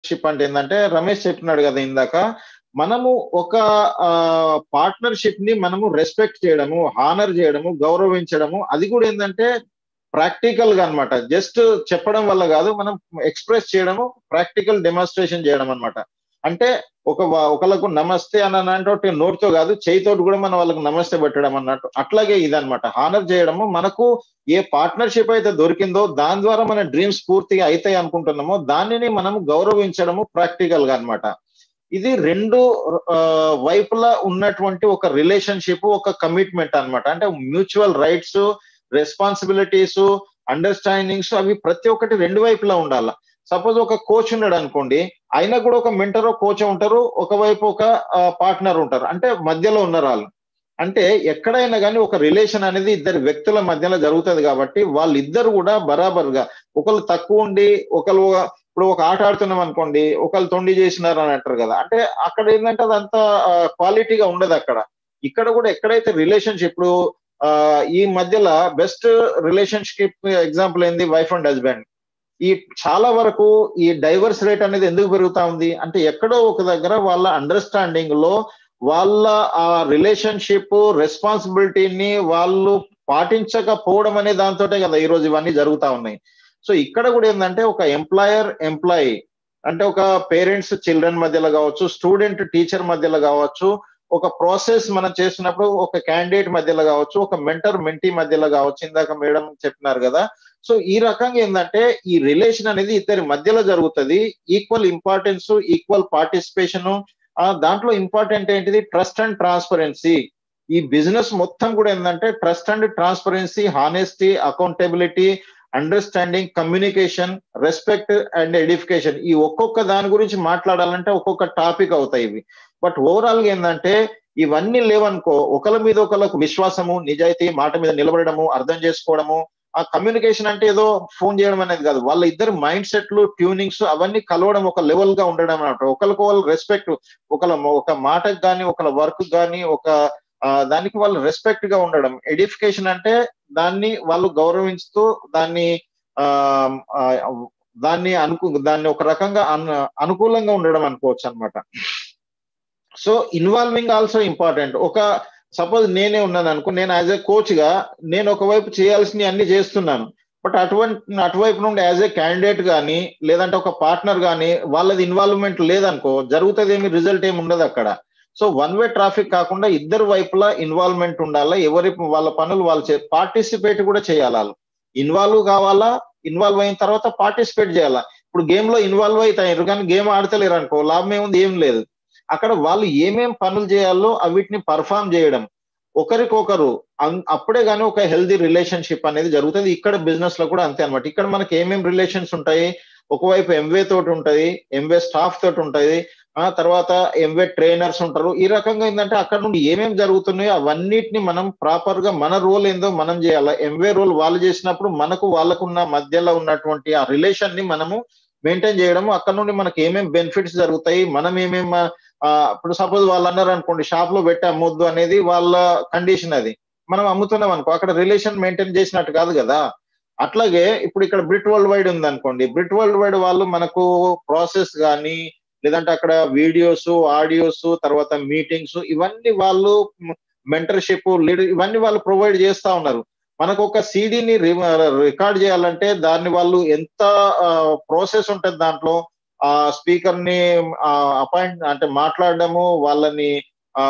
partnership అంటే ఏంటంటే రమేష్ చెప్పినాడు కదా ఇందాక మనము ఒక పార్ట్నర్షిప్ ని మనము రెస్పెక్ట్ చేయడము హానర్ చేయడము గౌరవించడము అది కూడా ఏంటంటే ప్రాక్టికల్ గా అనమాట జస్ట్ చెప్పడం వల్ల కాదు మనం ఎక్స్ప్రెస్ చేయడము ప్రాక్టికల్ డెమాన్స్ట్రేషన్ చేయడం అనమాట అంటే ఒక ఒకళ్ళకు నమస్తే అని అంటే నోటితో కాదు చేయితోటి కూడా మనం వాళ్ళకి నమస్తే పెట్టడం అన్నట్టు అట్లాగే ఇదనమాట హానర్ చేయడము మనకు ఏ పార్ట్నర్షిప్ అయితే దొరికిందో దాని ద్వారా మన డ్రీమ్స్ పూర్తిగా అవుతాయి అనుకుంటున్నామో దానిని మనం గౌరవించడము ప్రాక్టికల్ గా అనమాట ఇది రెండు వైపులా ఉన్నటువంటి ఒక రిలేషన్షిప్ ఒక కమిట్మెంట్ అనమాట అంటే మ్యూచువల్ రైట్స్ రెస్పాన్సిబిలిటీస్ అండర్స్టాండింగ్స్ అవి ప్రతి ఒక్కటి రెండు వైపులా ఉండాలి సపోజ్ ఒక కోచ్ ఉన్నాడు అనుకోండి అయినా కూడా ఒక మెంటర్ కోచ్ ఉంటారు ఒకవైపు ఒక పార్ట్నర్ ఉంటారు అంటే మధ్యలో ఉన్నారు వాళ్ళు అంటే ఎక్కడైనా కానీ ఒక రిలేషన్ అనేది ఇద్దరు వ్యక్తుల మధ్యలో జరుగుతుంది కాబట్టి వాళ్ళిద్దరు కూడా బరాబర్గా ఒకళ్ళు తక్కువ ఉండి ఒకళ్ళు ఇప్పుడు ఒక ఆట ఆడుతున్నాం అనుకోండి ఒకళ్ళు తొండి చేసినారు అని అంటారు కదా అంటే అక్కడ ఏంటంటే అదంతా క్వాలిటీగా ఉండదు అక్కడ ఇక్కడ కూడా ఎక్కడైతే రిలేషన్షిప్ ఇప్పుడు ఈ మధ్యలో బెస్ట్ రిలేషన్షిప్ ఎగ్జాంపుల్ ఏంది వైఫ్ అండ్ హస్బెండ్ ఈ చాలా వరకు ఈ డైవర్స్ రేట్ అనేది ఎందుకు పెరుగుతా ఉంది అంటే ఎక్కడో ఒక దగ్గర వాళ్ళ అండర్స్టాండింగ్ లో వాళ్ళ ఆ రిలేషన్షిప్ రెస్పాన్సిబిలిటీని వాళ్ళు పాటించకపోవడం అనే దాంతోటే కదా ఈరోజు ఇవన్నీ జరుగుతా ఉన్నాయి సో ఇక్కడ కూడా ఏంటంటే ఒక ఎంప్లాయర్ ఎంప్లాయీ అంటే ఒక పేరెంట్స్ చిల్డ్రన్ మధ్యలో కావచ్చు స్టూడెంట్ టీచర్ మధ్యలో కావచ్చు ఒక ప్రాసెస్ మనం చేసినప్పుడు ఒక క్యాండిడేట్ మధ్యలో కావచ్చు ఒక మెంటర్ మెంటీ మధ్యలో కావచ్చు ఇందాక మేడం చెప్పినారు కదా సో ఈ రకంగా ఏంటంటే ఈ రిలేషన్ అనేది ఇద్దరి మధ్యలో జరుగుతుంది ఈక్వల్ ఇంపార్టెన్స్ ఈక్వల్ పార్టిసిపేషన్ దాంట్లో ఇంపార్టెంట్ ఏంటిది ట్రస్ట్ అండ్ ట్రాన్స్పరెన్సీ ఈ బిజినెస్ మొత్తం కూడా ఏంటంటే trust and transparency honesty accountability understanding communication respect and edification ఈ ఒక్కొక్క దాని గురించి మాట్లాడాలంటే ఒక్కొక్క టాపిక్ అవుతాయి ఇవి బట్ ఓవరాల్ గా ఏంటంటే ఇవన్నీ లేవనుకో ఒకరి మీద ఒకరికి విశ్వాసము నిజాయితీ మాట మీద నిలబడము అర్థం చేసుకోవడము ఆ కమ్యూనికేషన్ అంటే ఏదో ఫోన్ చేయడం అనేది కాదు వాళ్ళ ఇద్దరు మైండ్ సెట్లు ట్యూనింగ్స్ అవన్నీ కలవడం ఒక లెవెల్ గా ఉండడం అనమాట ఒకరికి వాళ్ళు రెస్పెక్ట్ ఒకళ్ళ ఒక మాటకు కానీ ఒకళ్ళ వర్క్ కానీ ఒక దానికి వాళ్ళు రెస్పెక్ట్ గా ఉండడం ఎడిఫికేషన్ అంటే దాన్ని వాళ్ళు గౌరవించుతూ దాన్ని ఆ దాన్ని అనుకు దాన్ని ఒక రకంగా అనుకూలంగా ఉండడం అనుకోవచ్చు అనమాట సో ఇన్వాల్వింగ్ ఆల్సో ఇంపార్టెంట్ ఒక సపోజ్ నేనే ఉన్నాను అనుకో నేను యాజ్ ఎ కోచ్ గా నేను ఒకవైపు చేయాల్సినవి అన్ని చేస్తున్నాను బట్ అటువంటి అటువైపు నుండి యాజ్ ఏ క్యాండిడేట్ కానీ లేదంటే ఒక పార్ట్నర్ కానీ వాళ్ళది ఇన్వాల్వ్మెంట్ లేదనుకో జరుగుతుంది ఏమి రిజల్ట్ ఏమి ఉండదు అక్కడ సో వన్ వే ట్రాఫిక్ కాకుండా ఇద్దరు వైపులా ఇన్వాల్వ్మెంట్ ఉండాలా ఎవరి వాళ్ళ పనులు వాళ్ళు పార్టిసిపేట్ కూడా చేయాలి వాళ్ళు ఇన్వాల్వ్ కావాలా ఇన్వాల్వ్ అయిన తర్వాత పార్టిసిపేట్ చేయాలా ఇప్పుడు గేమ్ లో ఇన్వాల్వ్ అవుతారు కానీ గేమ్ ఆడతలేరు అనుకో లాభం ఏముంది ఏం లేదు అక్కడ వాళ్ళు ఏమేం పనులు చేయాలో వీటిని పర్ఫామ్ చేయడం ఒకరికొకరు అప్పుడే కానీ ఒక హెల్దీ రిలేషన్షిప్ అనేది జరుగుతుంది ఇక్కడ బిజినెస్ లో కూడా అంతే అనమాట ఇక్కడ మనకి ఏమేం రిలేషన్స్ ఉంటాయి ఒకవైపు ఎంవే తోటి ఉంటది ఎంవే స్టాఫ్ తోటి ఉంటది ఆ తర్వాత ఎంవే ట్రైనర్స్ ఉంటారు ఈ రకంగా ఏంటంటే అక్కడ నుండి ఏమేమి జరుగుతున్నాయో అవన్నిటిని మనం ప్రాపర్ గా మన రోల్ ఏందో మనం చేయాలి ఎంవే రోల్ వాళ్ళు చేసినప్పుడు మనకు వాళ్ళకున్న మధ్యలో ఉన్నటువంటి ఆ రిలేషన్ ని మనము మెయింటైన్ చేయడము అక్కడ నుండి మనకి ఏమేమి బెనిఫిట్స్ జరుగుతాయి మనం ఏమేమి ఇప్పుడు సపోజ్ వాళ్ళు అన్నారు అనుకోండి షాప్ లో పెట్టి అమ్మొద్దు అనేది వాళ్ళ కండిషన్ అది మనం అమ్ముతున్నాం అనుకో అక్కడ రిలేషన్ మెయింటైన్ చేసినట్టు కాదు కదా అట్లాగే ఇప్పుడు ఇక్కడ బ్రిట్ వరల్డ్ వైడ్ ఉంది అనుకోండి బ్రిట్ వరల్డ్ వైడ్ వాళ్ళు మనకు ప్రాసెస్ కానీ లేదంటే అక్కడ వీడియోస్ ఆడియోస్ తర్వాత మీటింగ్స్ ఇవన్నీ వాళ్ళు మెంటర్షిప్ లీడర్ ఇవన్నీ వాళ్ళు ప్రొవైడ్ చేస్తా ఉన్నారు మనకు ఒక సీడీని రికార్డ్ చేయాలంటే దాన్ని వాళ్ళు ఎంత ప్రాసెస్ ఉంటుంది దాంట్లో ఆ స్పీకర్ ని అపాయింట్ అంటే మాట్లాడడము వాళ్ళని ఆ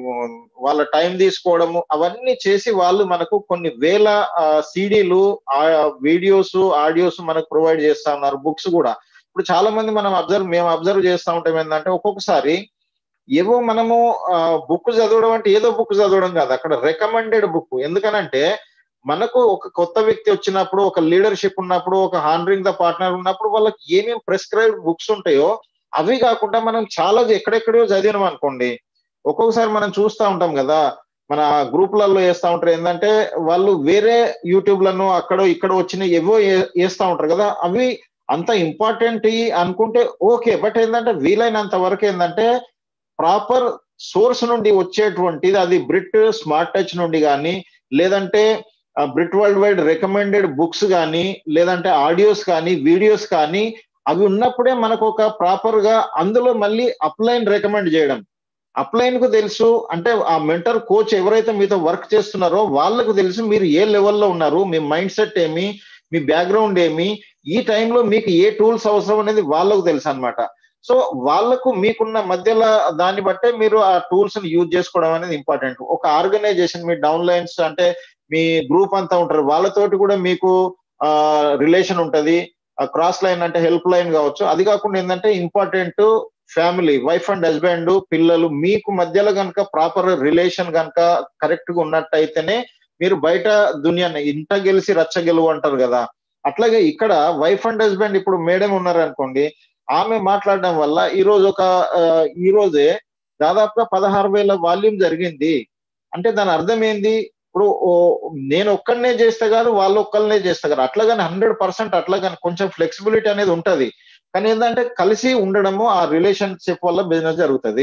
వాళ్ళ టైం తీసుకోవడము అవన్నీ చేసి వాళ్ళు మనకు కొన్ని వేల సీడీలు వీడియోస్ ఆడియోస్ మనకు ప్రొవైడ్ చేస్తా ఉన్నారు బుక్స్ కూడా ఇప్పుడు చాలా మంది మనం అబ్జర్వ్ మేము అబ్జర్వ్ చేస్తూ ఉంటాం ఏంటంటే ఒక్కొక్కసారి ఏవో మనము బుక్ చదవడం అంటే ఏదో బుక్ చదవడం కాదు అక్కడ రికమెండెడ్ బుక్ ఎందుకనంటే మనకు ఒక కొత్త వ్యక్తి వచ్చినప్పుడు ఒక లీడర్షిప్ ఉన్నప్పుడు ఒక హానరింగ్ ద పార్ట్నర్ ఉన్నప్పుడు వాళ్ళకి ఏమేమి ప్రిస్క్రైబ్డ్ బుక్స్ ఉంటాయో అవి కాకుండా మనం చాలా ఎక్కడెక్కడో చదివినాం అనుకోండి ఒక్కొక్కసారి మనం చూస్తూ ఉంటాం కదా మన గ్రూప్లలో వేస్తూ ఉంటారు ఏంటంటే వాళ్ళు వేరే యూట్యూబ్లను అక్కడ ఇక్కడ వచ్చిన ఏవో వేస్తూ ఉంటారు కదా అవి అంత ఇంపార్టెంట్ అనుకుంటే ఓకే బట్ ఏంటంటే వీలైనంత వరకు ఏంటంటే ప్రాపర్ సోర్స్ నుండి వచ్చేటువంటిది అది బ్రిట్ స్మార్ట్ టచ్ నుండి కానీ లేదంటే Britt world wide recommended books కానీ లేదంటే ఆడియోస్ కానీ వీడియోస్ కానీ అవి ఉన్నప్పుడే మనకు ఒక ప్రాపర్ గా అందులో మళ్ళీ అప్లైన్ రికమెండ్ చేయడం అప్లైన్ కు తెలుసు అంటే ఆ మెంటర్ కోచ్ ఎవరైతే మీతో వర్క్ చేస్తున్నారో వాళ్ళకు తెలుసు మీరు ఏ లెవెల్లో ఉన్నారు మీ మైండ్ సెట్ ఏమి మీ బ్యాక్గ్రౌండ్ ఏమి ఈ టైంలో మీకు ఏ టూల్స్ అవసరం అనేది వాళ్ళకు తెలుసు అనమాట సో వాళ్ళకు మీకున్న మధ్యలో దాన్ని బట్టే మీరు ఆ టూల్స్ ని యూజ్ చేసుకోవడం అనేది ఇంపార్టెంట్ ఒక ఆర్గనైజేషన్ మీ డౌన్ లైన్స్ అంటే మీ గ్రూప్ అంతా ఉంటారు వాళ్ళతోటి కూడా మీకు రిలేషన్ ఉంటది క్రాస్ లైన్ అంటే హెల్ప్ లైన్ కావచ్చు అది కాకుండా ఏంటంటే important family wife and husband పిల్లలు మీకు మధ్యలో కనుక ప్రాపర్ రిలేషన్ కనుక కరెక్ట్ గా ఉన్నట్టయితేనే మీరు బయట దునియాని ఇంట గెలిచి రచ్చ గెలువు అంటారు కదా అట్లాగే ఇక్కడ వైఫ్ అండ్ హస్బెండ్ ఇప్పుడు మేడం ఉన్నారు అనుకోండి ఆమె మాట్లాడడం వల్ల ఈ రోజు ఒక ఈ రోజే దాదాపుగా పదహారు వేల వాల్యూమ్ జరిగింది అంటే దాని అర్థం ఏంది ఇప్పుడు నేను ఒక్కడనే చేస్తే కాదు వాళ్ళు ఒక్కళ్ళనే చేస్తే కాదు అట్లాగని హండ్రెడ్ పర్సెంట్ అట్లాగని కొంచెం ఫ్లెక్సిబిలిటీ అనేది ఉంటది కానీ ఏంటంటే కలిసి ఉండడము ఆ రిలేషన్షిప్ వల్ల బిజినెస్ జరుగుతుంది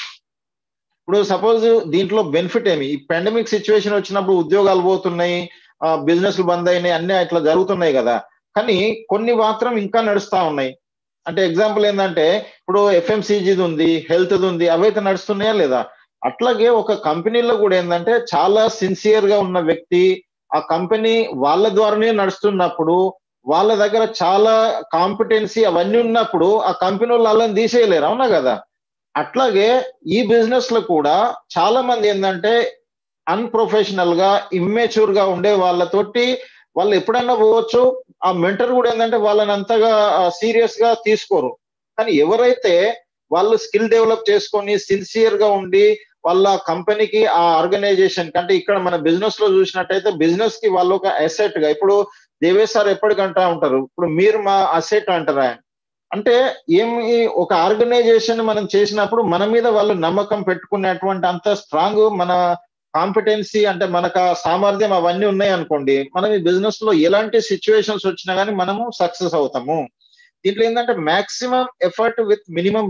ఇప్పుడు సపోజ్ దీంట్లో బెనిఫిట్ ఏమి ఈ పాండమిక్ సిచ్యువేషన్ వచ్చినప్పుడు ఉద్యోగాలు పోతున్నాయి బిజినెస్లు బంద్ అయినాయి అన్ని అట్లా జరుగుతున్నాయి కదా కానీ కొన్ని మాత్రం ఇంకా నడుస్తా ఉన్నాయి అంటే ఎగ్జాంపుల్ ఏంటంటే ఇప్పుడు ఎఫ్ఎంసీజీది ఉంది హెల్త్ ఉంది అవైతే నడుస్తున్నాయా లేదా అట్లాగే ఒక కంపెనీలో కూడా ఏంటంటే చాలా సిన్సియర్ గా ఉన్న వ్యక్తి ఆ కంపెనీ వాళ్ళ ద్వారానే నడుస్తున్నప్పుడు వాళ్ళ దగ్గర చాలా కాంపిటెన్సీ అవన్నీ ఉన్నప్పుడు ఆ కంపెనీ వాళ్ళు వాళ్ళని తీసేయలేరు అవునా కదా అట్లాగే ఈ బిజినెస్ లో కూడా చాలా మంది ఏంటంటే అన్ప్రొఫెషనల్ గా ఇమ్మెచ్యూర్ గా ఉండే వాళ్ళతోటి వాళ్ళు ఎప్పుడైనా పోవచ్చు ఆ మెంటర్ కూడా ఏంటంటే వాళ్ళని అంతగా సీరియస్ గా తీసుకోరు కానీ ఎవరైతే వాళ్ళు స్కిల్ డెవలప్ చేసుకొని సిన్సియర్ గా ఉండి వాళ్ళ కంపెనీకి ఆ ఆర్గనైజేషన్ అంటే ఇక్కడ మన బిజినెస్ లో చూసినట్టయితే బిజినెస్ కి వాళ్ళు ఒక అసెట్ గా ఇప్పుడు దేవేశ్ సార్ ఎప్పటికంటా ఉంటారు ఇప్పుడు మీరు మా అసెట్ అంటారా అంటే ఏమి ఒక ఆర్గనైజేషన్ మనం చేసినప్పుడు మన మీద వాళ్ళు నమ్మకం పెట్టుకునేటువంటి అంత స్ట్రాంగ్ మన కాంపిటెన్సీ అంటే మనకు ఆ సామర్థ్యం అవన్నీ ఉన్నాయి అనుకోండి మనం ఈ బిజినెస్ లో ఎలాంటి సిచ్యువేషన్స్ వచ్చినా కానీ మనము సక్సెస్ అవుతాము దీంట్లో ఏంటంటే maximum effort with minimum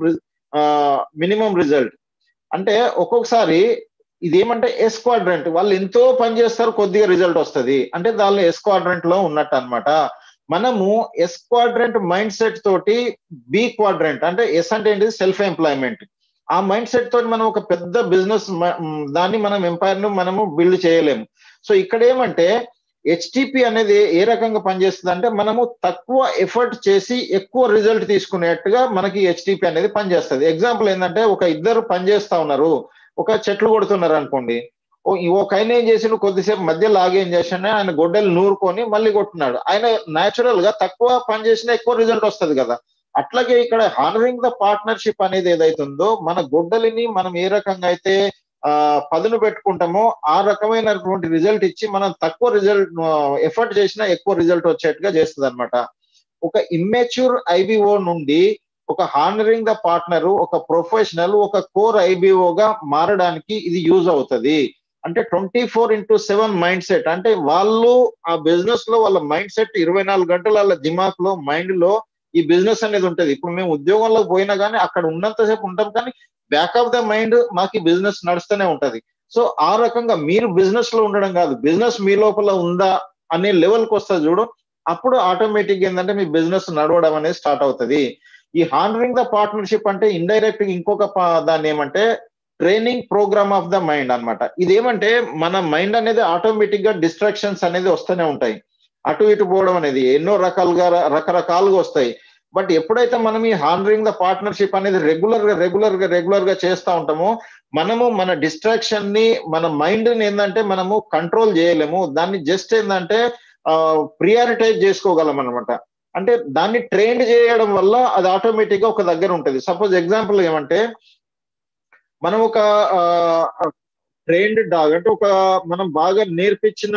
minimum result అంటే ఒక్కొక్కసారి ఇది ఏమంటే ఎస్ క్వాడ్రెంట్ వాళ్ళు ఎంతో పని చేస్తారు కొద్దిగా రిజల్ట్ వస్తుంది అంటే దానిలో ఎస్ క్వాడ్రెంట్ లో ఉన్నట్టు అనమాట మనము ఎస్ క్వాడ్రెంట్ మైండ్ సెట్ తోటి బి క్వాడ్రెంట్ అంటే ఎస్ అంటే ఏంటిది సెల్ఫ్ ఎంప్లాయ్మెంట్ ఆ మైండ్ సెట్ తోటి మనం ఒక పెద్ద బిజినెస్ దాన్ని మనం ఎంపైర్ ను మనము బిల్డ్ చేయలేము సో ఇక్కడ ఏమంటే హెచ్టిపి అనేది ఏ రకంగా పనిచేస్తుంది అంటే మనము తక్కువ ఎఫర్ట్ చేసి ఎక్కువ రిజల్ట్ తీసుకునేట్టుగా మనకి హెచ్టిపి అనేది పనిచేస్తుంది ఎగ్జాంపుల్ ఏంటంటే ఒక ఇద్దరు పనిచేస్తా ఉన్నారు ఒక చెట్లు కొడుతున్నారు అనుకోండి ఒక ఆయన ఏం చేసిండు కొద్దిసేపు మధ్య లాగ్ ఏం చేసిన ఆయన గొడ్డలు నూరుకొని మళ్ళీ కొట్టున్నాడు ఆయన న్యాచురల్ గా తక్కువ పని చేసినా ఎక్కువ రిజల్ట్ వస్తుంది కదా అట్లాగే ఇక్కడ హానరింగ్ ద పార్ట్నర్షిప్ అనేది ఏదైతుందో మన గొడ్డలిని మనం ఏ రకంగా అయితే ఆ పదును పెట్టుకుంటామో ఆ రకమైనటువంటి రిజల్ట్ ఇచ్చి మనం తక్కువ రిజల్ట్ ఎఫర్ట్ చేసినా ఎక్కువ రిజల్ట్ వచ్చేట్టుగా చేస్తుంది అనమాట ఒక ఇమ్మెచ్యూర్ ఐబిఓ నుండి ఒక హానరింగ్ ద పార్ట్నర్ ఒక ప్రొఫెషనల్ ఒక కోర్ ఐబిఓగా మారడానికి ఇది యూజ్ అవుతుంది అంటే twenty four into seven mind set అంటే వాళ్ళు ఆ బిజినెస్ లో వాళ్ళ మైండ్ సెట్ ఇరవై నాలుగు గంటల వాళ్ళ దిమాక్ లో మైండ్ లో ఈ బిజినెస్ అనేది ఉంటది ఇప్పుడు మేము ఉద్యోగంలో పోయినా కానీ అక్కడ ఉన్నంతసేపు ఉంటాం కానీ బ్యాక్ ఆఫ్ ద మైండ్ మాకు బిజినెస్ నడుస్తూనే ఉంటది సో ఆ రకంగా మీరు బిజినెస్ లో ఉండడం కాదు బిజినెస్ మీ లోపల ఉందా అనే లెవెల్కి వస్తుంది చూడు అప్పుడు ఆటోమేటిక్ ఏంటంటే మీ బిజినెస్ నడవడం అనేది స్టార్ట్ అవుతుంది ఈ హానరింగ్ ద పార్ట్నర్షిప్ అంటే ఇండైరెక్ట్ ఇంకొక దాన్ని ఏమంటే training programme of the mind అనమాట ఇదేమంటే మన మైండ్ అనేది ఆటోమేటిక్ గా డిస్ట్రాక్షన్స్ అనేది వస్తూనే ఉంటాయి అటు ఇటు పోవడం అనేది ఎన్నో రకాలుగా రకరకాలుగా వస్తాయి బట్ ఎప్పుడైతే మనం ఈ హానరింగ్ ద పార్ట్నర్షిప్ అనేది రెగ్యులర్ గా రెగ్యులర్ గా రెగ్యులర్ గా చేస్తూ ఉంటామో మనము మన డిస్ట్రాక్షన్ ని మన మైండ్ ని ఏంటంటే మనము కంట్రోల్ చేయలేము దాన్ని జస్ట్ ఏంటంటే ప్రియారిటైజ్ చేసుకోగలం అనమాట అంటే దాన్ని ట్రైన్ చేయడం వల్ల అది ఆటోమేటిక్ గా ఒక దగ్గర ఉంటుంది సపోజ్ ఎగ్జాంపుల్ ఏమంటే మనం ఒక ట్రైన్డ్ డాగ్ అంటే ఒక మనం బాగా నేర్పించిన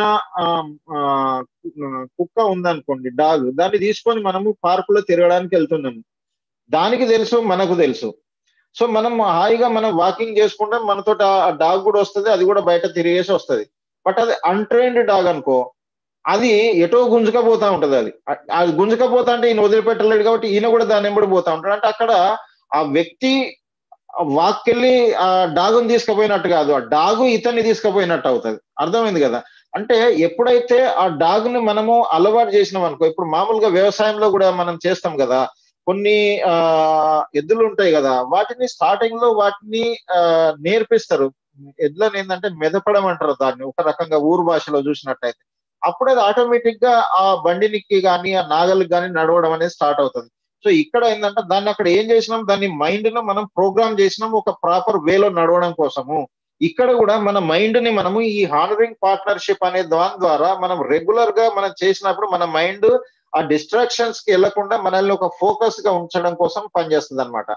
కుక్క ఉందనుకోండి డాగ్ దాన్ని తీసుకొని మనము పార్కులో తిరగడానికి వెళ్తున్నాము దానికి తెలుసు మనకు తెలుసు సో మనం హాయిగా మనం వాకింగ్ చేసుకుంటే మనతో ఆ డాగ్ కూడా వస్తుంది అది కూడా బయట తిరిగేసి వస్తుంది బట్ అది అన్ట్రైన్డ్ డాగ్ అనుకో అది ఎటో గుంజుకపోతా ఉంటది అది అది గుంజుకపోతా అంటే ఈయన వదిలిపెట్టలేడు కాబట్టి ఈయన కూడా దాని ఎంబడి పోతా ఉంటాడు అంటే అక్కడ ఆ వ్యక్తి వాక్కెళ్ళి ఆ డాగుని తీసుకుపోయినట్టు కాదు ఆ డాగు ఇతన్ని తీసుకుపోయినట్టు అవుతుంది అర్థమైంది కదా అంటే ఎప్పుడైతే ఆ డాగ్ ని మనము అలవాటు చేసినాం అనుకో ఇప్పుడు మామూలుగా వ్యవసాయంలో కూడా మనం చేస్తాం కదా కొన్ని ఆ ఎద్దులు ఉంటాయి కదా వాటిని స్టార్టింగ్ లో వాటిని ఆ నేర్పిస్తారు ఎద్దులను ఏంటంటే మెదపడం అంటారు దాన్ని ఒక రకంగా ఊరు భాషలో చూసినట్టయితే అప్పుడు అది ఆటోమేటిక్ గా ఆ బండినికి కానీ ఆ నాగలికి కానీ నడవడం అనేది స్టార్ట్ అవుతుంది సో ఇక్కడ ఏంటంటే దాన్ని అక్కడ ఏం చేసినాం దాన్ని మైండ్ లో మనం ప్రోగ్రామ్ చేసినాం ఒక ప్రాపర్ వేలో నడవడం కోసము ఇక్కడ కూడా మన మైండ్ ని మనము ఈ హానరింగ్ పార్ట్నర్షిప్ అనే దాని ద్వారా మనం రెగ్యులర్ గా మనం చేసినప్పుడు మన మైండ్ ఆ డిస్ట్రాక్షన్స్ కి వెళ్లకుండా మనల్ని ఒక ఫోకస్ గా ఉంచడం కోసం పనిచేస్తుంది అనమాట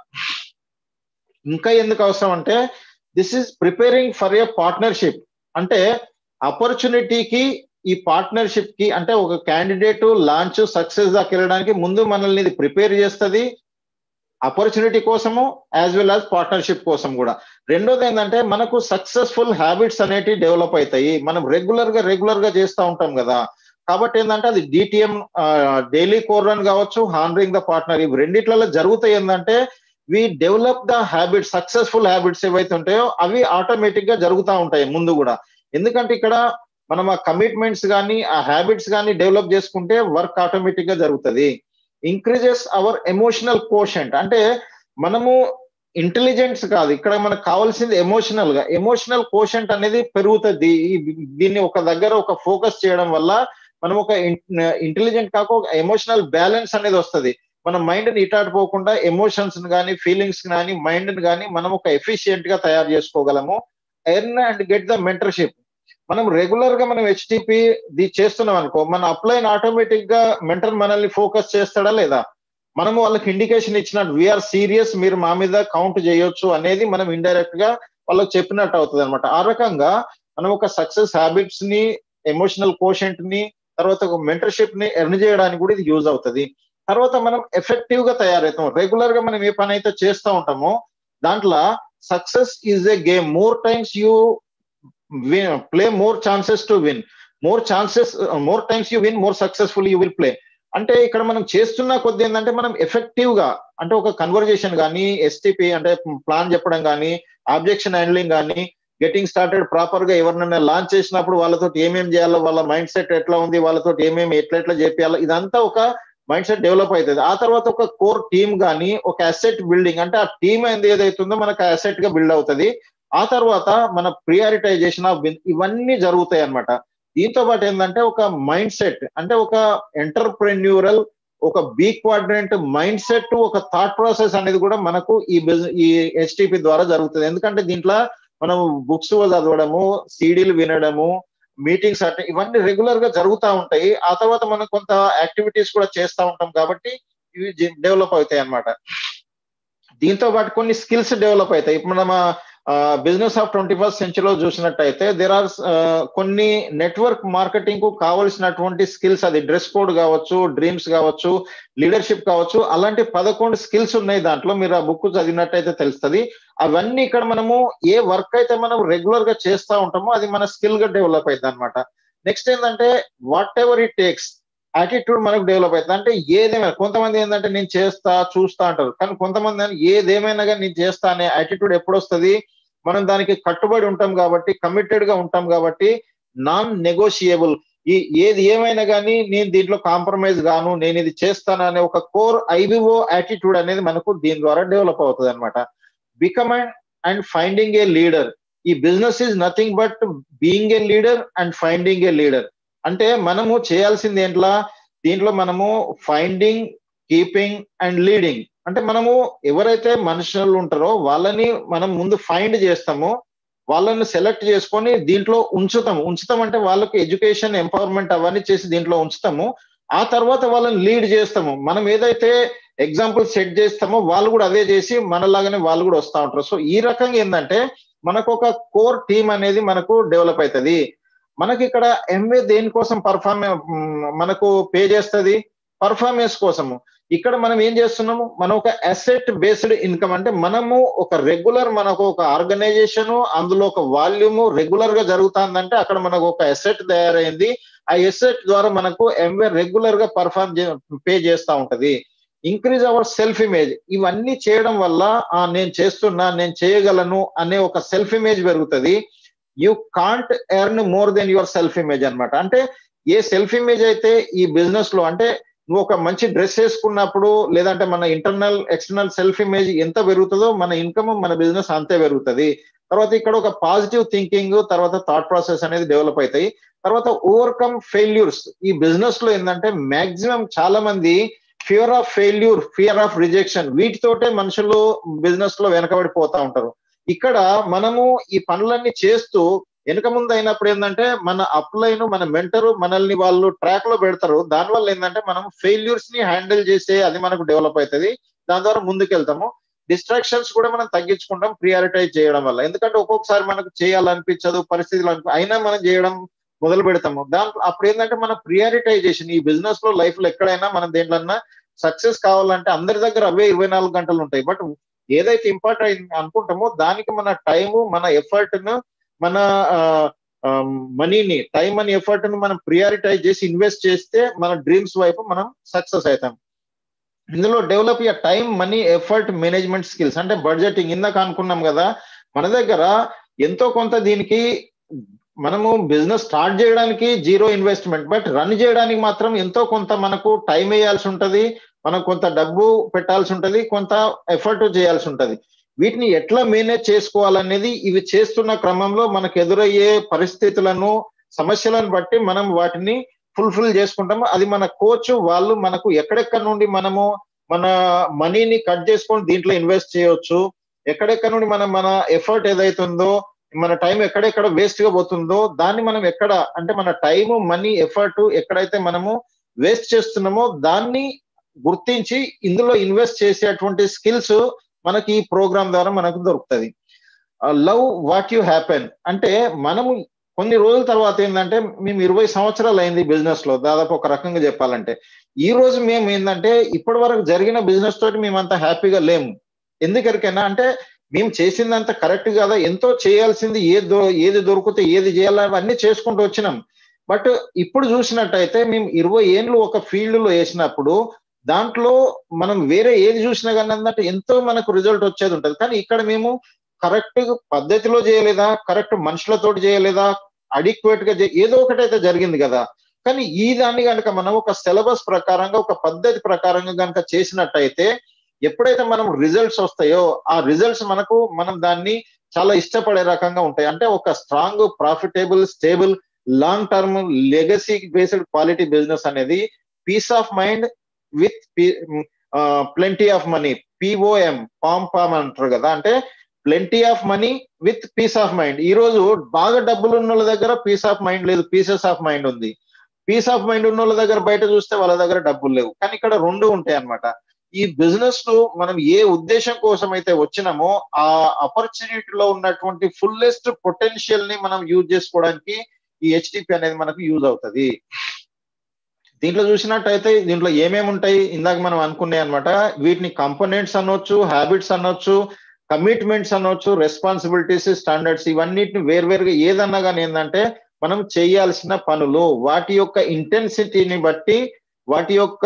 ఇంకా ఎందుకు అవసరం అంటే this is preparing for a partnership అంటే ఆపర్చునిటీకి ఈ పార్ట్నర్షిప్ కి అంటే ఒక క్యాండిడేట్ లాంచ్ సక్సెస్ దాకా వెళ్ళడానికి ముందు మనల్ని ఇది ప్రిపేర్ చేస్తుంది ఆపర్చునిటీ కోసము యాజ్ వెల్ యాజ్ పార్ట్నర్షిప్ కోసం కూడా రెండోది ఏంటంటే మనకు సక్సెస్ఫుల్ హ్యాబిట్స్ అనేటివి డెవలప్ అవుతాయి మనం రెగ్యులర్ గా రెగ్యులర్ గా చేస్తూ ఉంటాం కదా కాబట్టి ఏంటంటే అది డిటిఎం డైలీ కోర్ రన్ కావచ్చు హానరింగ్ ద పార్ట్నర్ ఇవి రెండిట్లలో జరుగుతాయి ఏంటంటే we develop the habits successful habits ఏవైతే ఉంటాయో అవి ఆటోమేటిక్ గా జరుగుతూ ఉంటాయి ముందు కూడా ఎందుకంటే ఇక్కడ మనం ఆ కమిట్మెంట్స్ కానీ ఆ హ్యాబిట్స్ కానీ డెవలప్ చేసుకుంటే వర్క్ ఆటోమేటిక్ గా జరుగుతుంది ఇంక్రీజెస్ అవర్ ఎమోషనల్ కోషంట్ అంటే మనము ఇంటెలిజెన్స్ కాదు ఇక్కడ మనకు కావాల్సింది ఎమోషనల్ గా ఎమోషనల్ కోషంట్ అనేది పెరుగుతుంది దీన్ని ఒక దగ్గర ఒక ఫోకస్ చేయడం వల్ల మనం ఒక ఇంటెలిజెంట్ కాక ఒక ఎమోషనల్ బ్యాలెన్స్ అనేది వస్తుంది మన మైండ్ ని ఇటాడిపోకుండా ఎమోషన్స్ కానీ ఫీలింగ్స్ కానీ మైండ్ ని కానీ మనం ఒక ఎఫిషియెంట్ గా తయారు చేసుకోగలము earn and get the mentorship మనం రెగ్యులర్ గా మనం హెచ్టిపి ది చేస్తున్నాం అనుకో మన అప్లైన్ ఆటోమేటిక్ గా మెంటర్ మనల్ని ఫోకస్ చేస్తాడా లేదా మనము వాళ్ళకి ఇండికేషన్ ఇచ్చినట్టు వీఆర్ సీరియస్ మీరు మా మీద కౌంట్ చేయొచ్చు అనేది మనం ఇండైరెక్ట్ గా వాళ్ళకి చెప్పినట్టు అవుతుంది అనమాట ఆ రకంగా మనం ఒక సక్సెస్ హ్యాబిట్స్ ని ఎమోషనల్ కోషెంట్ ని తర్వాత ఒక మెంటర్షిప్ ని ఎర్న్ చేయడానికి కూడా ఇది యూజ్ అవుతుంది తర్వాత మనం ఎఫెక్టివ్ గా తయారవుతాం రెగ్యులర్ గా మనం ఏ పని అయితే చేస్తూ ఉంటామో దాంట్లో success is a game more times you win play more chances to win more chances more times you win more successful you will play అంటే ఇక్కడ మనం చేస్తున్న కొద్ది ఏంటంటే మనం ఎఫెక్టివ్ గా అంటే ఒక కన్వర్జేషన్ కానీ ఎస్టిపి అంటే ప్లాన్ చెప్పడం కానీ ఆబ్జెక్షన్ హ్యాండ్లింగ్ కానీ గెటింగ్ స్టార్టెడ్ ప్రాపర్ గా ఎవరినైనా లాంచ్ చేసినప్పుడు వాళ్ళతో ఏమేమి చేయాలో వాళ్ళ మైండ్ సెట్ ఎట్లా ఉంది వాళ్ళతో ఏమేమి ఎట్లా ఎట్లా చేపియాలో ఇదంతా ఒక మైండ్ సెట్ డెవలప్ అవుతుంది ఆ తర్వాత ఒక కోర్ టీమ్ కానీ ఒక అసెట్ బిల్డింగ్ అంటే ఆ టీమ్ ఏంది ఏదైతుందో మనకు అసెట్ గా బిల్డ్ అవుతుంది ఆ తర్వాత మన ప్రియారిటైజేషన్ ఆఫ్ ఇవన్నీ జరుగుతాయి అనమాట దీంతో పాటు ఏంటంటే ఒక మైండ్ సెట్ అంటే ఒక ఎంటర్ప్రెన్యూరల్ ఒక బీ క్వాడ్రెంట్ మైండ్ సెట్ ఒక థాట్ ప్రాసెస్ అనేది కూడా మనకు ఈ బిజినెస్ ఈ హెచ్టిపి ద్వారా జరుగుతుంది ఎందుకంటే దీంట్లో మనం బుక్స్ చదవడము సీడీలు వినడము మీటింగ్స్ అంటే ఇవన్నీ రెగ్యులర్ గా జరుగుతూ ఉంటాయి ఆ తర్వాత మనం కొంత యాక్టివిటీస్ కూడా చేస్తూ ఉంటాం కాబట్టి ఇవి డెవలప్ అవుతాయి అనమాట దీంతో పాటు కొన్ని స్కిల్స్ డెవలప్ అవుతాయి ఇప్పుడు మనం బిజినెస్ ఆఫ్ ట్వంటీ ఫస్ట్ సెంచరీలో చూసినట్టయితే దేర్ ఆర్ కొన్ని నెట్వర్క్ మార్కెటింగ్ కు కావలసినటువంటి స్కిల్స్ అది డ్రెస్ కోడ్ కావచ్చు డ్రీమ్స్ కావచ్చు లీడర్షిప్ కావచ్చు అలాంటి పదకొండు స్కిల్స్ ఉన్నాయి దాంట్లో మీరు ఆ బుక్ చదివినట్టయితే తెలుస్తుంది అవన్నీ ఇక్కడ మనము ఏ వర్క్ అయితే మనం రెగ్యులర్ గా చేస్తూ ఉంటామో అది మన స్కిల్ గా డెవలప్ అవుతుంది అనమాట నెక్స్ట్ ఏంటంటే whatever it takes attitude మనకు డెవలప్ అవుతుంది అంటే ఏదేమైనా కొంతమంది ఏంటంటే నేను చేస్తా చూస్తా అంటారు కానీ కొంతమంది ఏదేమైనా కానీ నేను చేస్తా అనే యాటిట్యూడ్ ఎప్పుడు వస్తుంది మనం దానికి కట్టుబడి ఉంటాం కాబట్టి కమిటెడ్ గా ఉంటాం కాబట్టి నాన్ నెగోషియబుల్ ఈ ఏది ఏమైనా కానీ నేను దీంట్లో కాంప్రమైజ్ గాను నేను ఇది చేస్తాను అనే ఒక కోర్ ఐబిఓ యాటిట్యూడ్ అనేది మనకు దీని ద్వారా డెవలప్ అవుతుంది అనమాట become and finding a leader ఈ business is nothing but being a leader and finding a leader అంటే మనము చేయాల్సింది ఏంట్లా దీంట్లో మనము ఫైండింగ్ కీపింగ్ అండ్ లీడింగ్ అంటే మనము ఎవరైతే మనుషులు ఉంటారో వాళ్ళని మనం ముందు ఫైండ్ చేస్తామో వాళ్ళని సెలెక్ట్ చేసుకొని దీంట్లో ఉంచుతాము ఉంచుతాం అంటే వాళ్ళకి ఎడ్యుకేషన్ ఎంపవర్మెంట్ అవన్నీ చేసి దీంట్లో ఉంచుతాము ఆ తర్వాత వాళ్ళని లీడ్ చేస్తాము మనం ఏదైతే ఎగ్జాంపుల్ సెట్ చేస్తామో వాళ్ళు కూడా అదే చేసి మనలాగానే వాళ్ళు కూడా వస్తూ ఉంటారు సో ఈ రకంగా ఏంటంటే మనకు ఒక కోర్ టీమ్ అనేది మనకు డెవలప్ అవుతుంది మనకి ఇక్కడ ఎంఏ దేనికోసం పర్ఫార్మె మనకు పే చేస్తుంది పర్ఫార్మెన్స్ కోసము ఇక్కడ మనం ఏం చేస్తున్నాము మనం ఒక అసెట్ బేస్డ్ ఇన్కమ్ అంటే మనము ఒక రెగ్యులర్ మనకు ఒక ఆర్గనైజేషన్ అందులో ఒక వాల్యూమ్ రెగ్యులర్ గా జరుగుతుందంటే అక్కడ మనకు ఒక అసెట్ తయారైంది ఆ ఎసెట్ ద్వారా మనకు ఎంఏ రెగ్యులర్ గా పర్ఫార్మ్ పే చేస్తూ ఉంటది ఇంక్రీజ్ అవర్ సెల్ఫ్ ఇమేజ్ ఇవన్నీ చేయడం వల్ల ఆ నేను చేస్తున్నా నేను చేయగలను అనే ఒక సెల్ఫ్ ఇమేజ్ పెరుగుతుంది you can't earn more than your self image అనమాట అంటే ఏ సెల్ఫ్ ఇమేజ్ అయితే ఈ బిజినెస్ లో అంటే నువ్వు ఒక మంచి డ్రెస్ వేసుకున్నప్పుడు లేదంటే మన ఇంటర్నల్ ఎక్స్టర్నల్ సెల్ఫ్ ఇమేజ్ ఎంత పెరుగుతుందో మన ఇన్కమ్ మన బిజినెస్ అంతే పెరుగుతుంది తర్వాత ఇక్కడ ఒక పాజిటివ్ థింకింగ్ తర్వాత థాట్ ప్రాసెస్ అనేది డెవలప్ అవుతాయి తర్వాత ఓవర్కమ్ ఫెయిల్యూర్స్ ఈ బిజినెస్ లో ఏంటంటే మాక్సిమం చాలా మంది fear of failure fear of rejection వీటితోటే మనుషులు బిజినెస్ లో వెనకబడిపోతా ఉంటారు ఇక్కడ మనము ఈ పనులన్నీ చేస్తూ వెనక ముందు అయినప్పుడు ఏంటంటే మన అప్లైన్ మన మెంటరు మనల్ని వాళ్ళు ట్రాక్ లో పెడతారు దానివల్ల ఏంటంటే మనం ఫెయిల్యూర్స్ ని హ్యాండిల్ చేసే అది మనకు డెవలప్ అవుతుంది దాని ద్వారా ముందుకెళ్తాము డిస్ట్రాక్షన్స్ కూడా మనం తగ్గించుకుంటాం ప్రియారిటైజ్ చేయడం వల్ల ఎందుకంటే ఒక్కొక్కసారి మనకు చేయాలనిపించదు పరిస్థితులు అనిపి అయినా మనం చేయడం మొదలు పెడతాము దాంట్లో అప్పుడు ఏంటంటే మన ప్రియారిటైజేషన్ ఈ బిజినెస్ లో లైఫ్ లో ఎక్కడైనా మనం దేంట్లన్నా సక్సెస్ కావాలంటే అందరి దగ్గర అవే ఇరవై నాలుగు గంటలు ఉంటాయి బట్ ఏదైతే ఇంపార్టెంట్ అనుకుంటామో దానికి మన టైము మన ఎఫర్ట్ ను మన మనీని టైం అని ఎఫర్ట్ ను మనం ప్రియారిటైజ్ చేసి ఇన్వెస్ట్ చేస్తే మన డ్రీమ్స్ వైపు మనం సక్సెస్ అవుతాం ఇందులో డెవలప్ ఇక time money effort management skills అంటే బడ్జెటింగ్ ఇందాక అనుకున్నాం కదా మన దగ్గర ఎంతో కొంత దీనికి మనము బిజినెస్ స్టార్ట్ చేయడానికి జీరో ఇన్వెస్ట్మెంట్ బట్ రన్ చేయడానికి మాత్రం ఎంతో కొంత మనకు టైం వేయాల్సి ఉంటది మనం కొంత డబ్బు పెట్టాల్సి ఉంటది కొంత ఎఫర్ట్ చేయాల్సి ఉంటది వీటిని ఎట్లా మేనేజ్ చేసుకోవాలనేది ఇవి చేస్తున్న క్రమంలో మనకు ఎదురయ్యే పరిస్థితులను సమస్యలను బట్టి మనం వాటిని ఫుల్ఫిల్ చేసుకుంటాము అది మన కోచ్ వాళ్ళు మనకు ఎక్కడెక్కడ నుండి మనము మన మనీని కట్ చేసుకొని దీంట్లో ఇన్వెస్ట్ చేయొచ్చు ఎక్కడెక్కడ నుండి మనం మన ఎఫర్ట్ ఏదైతుందో మన టైం ఎక్కడెక్కడ వేస్ట్ గా పోతుందో దాన్ని మనం ఎక్కడ అంటే మన టైము మనీ ఎఫర్ట్ ఎక్కడైతే మనము వేస్ట్ చేస్తున్నామో దాన్ని గుర్తించి ఇందులో ఇన్వెస్ట్ చేసేటువంటి స్కిల్స్ మనకి ఈ ప్రోగ్రామ్ ద్వారా మనకు దొరుకుతుంది లవ్ వాట్ యు హ్యాపెన్ అంటే మనము కొన్ని రోజుల తర్వాత ఏంటంటే మేము ఇరవై సంవత్సరాలు అయింది బిజినెస్ లో దాదాపు ఒక రకంగా చెప్పాలంటే ఈ రోజు మేము ఏంటంటే ఇప్పటి వరకు జరిగిన బిజినెస్ తోటి మేమంతా హ్యాపీగా లేము ఎందుకరికైనా అంటే మేము చేసిందంత కరెక్ట్ కదా ఎంతో చేయాల్సింది ఏది ఏది దొరికితే ఏది చేయాలి అవన్నీ చేసుకుంటూ వచ్చినాం బట్ ఇప్పుడు చూసినట్టయితే మేము ఇరవై ఏళ్ళు ఒక ఫీల్డ్ లో వేసినప్పుడు దాంట్లో మనం వేరే ఏది చూసినా కానీ ఏంటంటే ఎంతో మనకు రిజల్ట్ వచ్చేది ఉంటుంది కానీ ఇక్కడ మేము కరెక్ట్ పద్ధతిలో చేయలేదా కరెక్ట్ మనుషులతోటి చేయలేదా అడిక్వేట్ గా ఏదో ఒకటి అయితే జరిగింది కదా కానీ ఈ దాన్ని కనుక మనం ఒక సిలబస్ ప్రకారంగా ఒక పద్ధతి ప్రకారంగా కనుక చేసినట్టయితే ఎప్పుడైతే మనం రిజల్ట్స్ వస్తాయో ఆ రిజల్ట్స్ మనకు మనం దాన్ని చాలా ఇష్టపడే రకంగా ఉంటాయి అంటే ఒక strong profitable stable long term legacy based quality business అనేది peace of mind with plenty of money POM pom pom అంటారు కదా అంటే plenty of money with peace of mind ఈ రోజు బాగా డబ్బులు ఉన్న వాళ్ళ దగ్గర పీస్ ఆఫ్ మైండ్ లేదు పీసెస్ ఆఫ్ మైండ్ ఉంది పీస్ ఆఫ్ మైండ్ ఉన్న వాళ్ళ దగ్గర బయట చూస్తే వాళ్ళ దగ్గర డబ్బులు లేవు కానీ ఇక్కడ రెండు ఉంటాయి అనమాట ఈ బిజినెస్ లో మనం ఏ ఉద్దేశం కోసం అయితే వచ్చినామో ఆ ఆపర్చునిటీలో ఉన్నటువంటి ఫుల్లెస్ట్ పొటెన్షియల్ ని మనం యూజ్ చేసుకోవడానికి ఈ హెచ్డిపి అనేది మనకు యూజ్ అవుతుంది దీంట్లో చూసినట్టయితే దీంట్లో ఏమేమి ఉంటాయి ఇందాక మనం అనుకున్నాయి అనమాట వీటిని కంపోనెంట్స్ అనొచ్చు హ్యాబిట్స్ అనొచ్చు కమిట్మెంట్స్ అనొచ్చు రెస్పాన్సిబిలిటీస్ స్టాండర్డ్స్ ఇవన్నిటిని వేరువేరుగా ఏదన్నా కానీ ఏంటంటే మనం చేయాల్సిన పనులు వాటి యొక్క ఇంటెన్సిటీని బట్టి వాటి యొక్క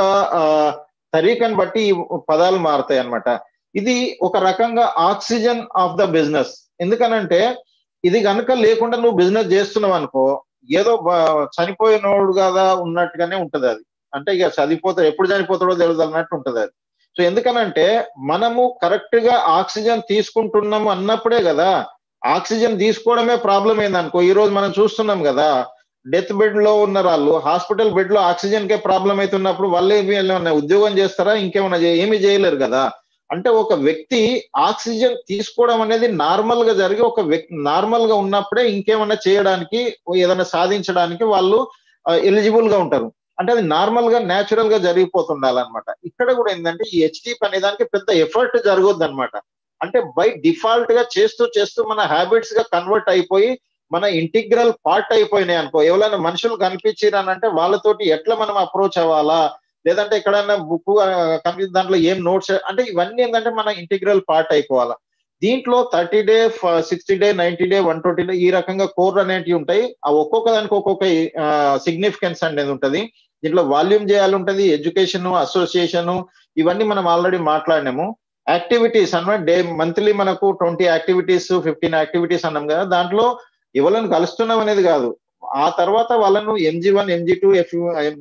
తరీకని బట్టి ఈ పదాలు మారుతాయి అనమాట ఇది ఒక రకంగా ఆక్సిజన్ ఆఫ్ ద బిజినెస్ ఎందుకనంటే ఇది కనుక లేకుండా నువ్వు బిజినెస్ చేస్తున్నావు అనుకో ఏదో చనిపోయినోడు కదా ఉన్నట్టుగానే ఉంటది అది అంటే ఇక చనిపోతే ఎప్పుడు చనిపోతాడో తెలియదు అన్నట్టు ఉంటది అది సో ఎందుకనంటే మనము కరెక్ట్ గా ఆక్సిజన్ తీసుకుంటున్నాము అన్నప్పుడే కదా ఆక్సిజన్ తీసుకోవడమే ప్రాబ్లం ఏందనుకో ఈ రోజు మనం చూస్తున్నాం కదా డెత్ బెడ్ లో ఉన్న వాళ్ళు హాస్పిటల్ బెడ్ లో ఆక్సిజన్ కే ప్రాబ్లం అవుతున్నప్పుడు వాళ్ళు ఏమి ఉద్యోగం చేస్తారా ఇంకేమైనా ఏమి చేయలేరు కదా అంటే ఒక వ్యక్తి ఆక్సిజన్ తీసుకోవడం అనేది నార్మల్ గా జరిగి ఒక వ్యక్తి నార్మల్ గా ఉన్నప్పుడే ఇంకేమైనా చేయడానికి ఏదైనా సాధించడానికి వాళ్ళు ఎలిజిబుల్ గా ఉంటారు అంటే అది నార్మల్ గా న్యాచురల్ గా జరిగిపోతుండాలన్నమాట ఇక్కడ కూడా ఏంటంటే ఈ హెచ్డిప్ అనే దానికి పెద్ద ఎఫర్ట్ జరగొద్దు అనమాట అంటే బై డిఫాల్ట్ గా చేస్తూ చేస్తూ మన హ్యాబిట్స్ గా కన్వర్ట్ అయిపోయి మన ఇంటిగ్రల్ పార్ట్ అయిపోయినాయి అనుకో ఎవరైనా మనుషులు కనిపించిరనంటే వాళ్ళతోటి ఎట్లా మనం అప్రోచ్ అవ్వాలా లేదంటే ఎక్కడైనా బుక్ కనిపి దాంట్లో ఏం నోట్స్ అంటే ఇవన్నీ ఏంటంటే మన ఇంటిగ్రల్ పార్ట్ అయిపోవాలా దీంట్లో thirty day sixty day ninety day one twenty day ఈ రకంగా కోర్ అనేటివి ఉంటాయి ఆ ఒక్కొక్క దానికి ఒక్కొక్క సిగ్నిఫికెన్స్ అనేది ఉంటది దీంట్లో వాల్యూమ్ చేయాలి ఉంటది ఎడ్యుకేషన్ అసోసియేషన్ ఇవన్నీ మనం ఆల్రెడీ మాట్లాడినాము యాక్టివిటీస్ అన్నమాట డే మంత్లీ మనకు ట్వంటీ యాక్టివిటీస్ ఫిఫ్టీన్ యాక్టివిటీస్ అన్నాం కదా దాంట్లో ఎవరిని కలుస్తున్నాం అనేది కాదు ఆ తర్వాత వాళ్ళను MG one MG two F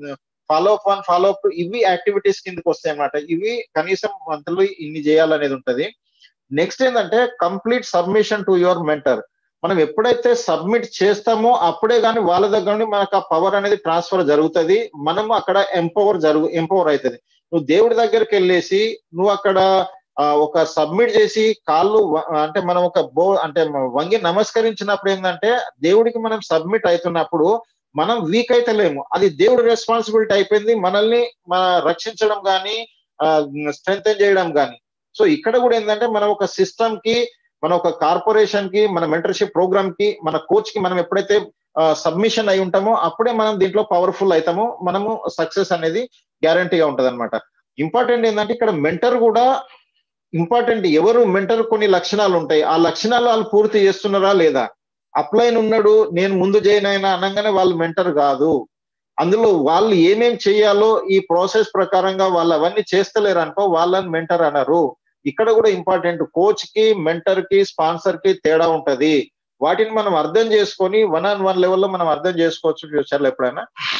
follow up one follow up ఇవి యాక్టివిటీస్ కిందకి వస్తాయి అన్నమాట ఇవి కనీసం మంత్లీ ఇన్ని చేయాలనేది ఉంటది నెక్స్ట్ ఏంటంటే complete submission to your mentor మనం ఎప్పుడైతే సబ్మిట్ చేస్తామో అప్పుడే కానీ వాళ్ళ దగ్గర నుండి మనకు ఆ పవర్ అనేది ట్రాన్స్ఫర్ జరుగుతుంది మనం అక్కడ ఎంపవర్ జరుగు ఎంపవర్ అవుతుంది నువ్వు దేవుడి దగ్గరికి వెళ్ళేసి నువ్వు అక్కడ ఒక సబ్మిట్ చేసి కాళ్ళు అంటే మనం ఒక బో అంటే వంగి నమస్కరించినప్పుడు ఏంటంటే దేవుడికి మనం సబ్మిట్ అవుతున్నప్పుడు మనం వీక్ అయితే లేము అది దేవుడి రెస్పాన్సిబిలిటీ అయిపోయింది మనల్ని మన రక్షించడం కానీ స్ట్రెంగ్ చేయడం కానీ సో ఇక్కడ కూడా ఏంటంటే మనం ఒక సిస్టమ్ కి మన ఒక కార్పొరేషన్ కి మన మెంటర్షిప్ ప్రోగ్రామ్ కి మన కోచ్ కి మనం ఎప్పుడైతే సబ్మిషన్ అయి ఉంటామో అప్పుడే మనం దీంట్లో పవర్ఫుల్ అవుతామో మనము సక్సెస్ అనేది గ్యారంటీగా ఉంటది అనమాట ఇంపార్టెంట్ ఏంటంటే ఇక్కడ మెంటర్ కూడా ఇంపార్టెంట్ ఎవరు మెంటర్ కొన్ని లక్షణాలు ఉంటాయి ఆ లక్షణాలు వాళ్ళు పూర్తి చేస్తున్నారా లేదా అప్లైన్ ఉన్నాడు నేను ముందు చేయను అయినా అనగానే వాళ్ళు మెంటర్ కాదు అందులో వాళ్ళు ఏమేం చేయాలో ఈ ప్రాసెస్ ప్రకారంగా వాళ్ళు అవన్నీ చేస్తలేరు అనుకో వాళ్ళని మెంటర్ అన్నారు ఇక్కడ కూడా ఇంపార్టెంట్ కోచ్ కి మెంటర్ కి స్పాన్సర్ కి తేడా ఉంటది వాటిని మనం అర్థం చేసుకొని వన్ ఆన్ వన్ లెవెల్లో మనం అర్థం చేసుకోవచ్చు ఫ్యూచర్ లో ఎప్పుడైనా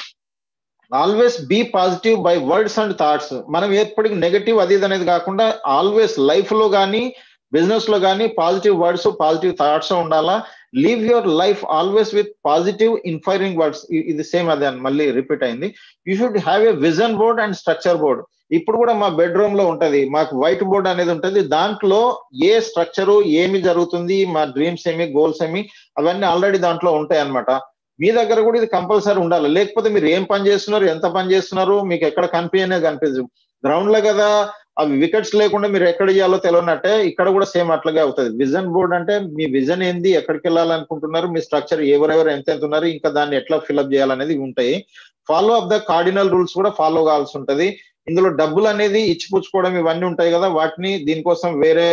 always be positive by words and thoughts మనం ఎప్పటికి నెగటివ్ అది ఇది అనేది కాకుండా ఆల్వేస్ లైఫ్ లో కానీ బిజినెస్ లో కానీ పాజిటివ్ వర్డ్స్ పాజిటివ్ థాట్స్ ఉండాలా live your life always with positive inspiring words ఇది సేమ్ అదే మళ్ళీ రిపీట్ అయింది you should have a vision board and structure board ఇప్పుడు కూడా మా బెడ్రూమ్ లో ఉంటది మాకు వైట్ బోర్డ్ అనేది ఉంటది దాంట్లో ఏ స్ట్రక్చరు ఏమి జరుగుతుంది మా డ్రీమ్స్ ఏమి గోల్స్ ఏమి అవన్నీ ఆల్రెడీ దాంట్లో ఉంటాయి అనమాట మీ దగ్గర కూడా ఇది కంపల్సరీ ఉండాలి లేకపోతే మీరు ఏం పని చేస్తున్నారు ఎంత పని చేస్తున్నారు మీకు ఎక్కడ కనిపించనే కనిపించదు గ్రౌండ్ లో కదా అవి వికెట్స్ లేకుండా మీరు ఎక్కడ చేయాలో తెలియనట్టే ఇక్కడ కూడా సేమ్ అట్లాగే అవుతుంది విజన్ బోర్డ్ అంటే మీ విజన్ ఏంది ఎక్కడికి వెళ్ళాలనుకుంటున్నారు మీ స్ట్రక్చర్ ఎవరెవరు ఎంత ఎంత ఉన్నారు ఇంకా దాన్ని ఎట్లా ఫిల్అప్ చేయాలనేది ఉంటాయి follow up the cardinal rules కూడా ఫాలో కావాల్సి ఉంటది ఇందులో డబ్బులు అనేది ఇచ్చిపుచ్చుకోవడం ఇవన్నీ ఉంటాయి కదా వాటిని దీనికోసం వేరే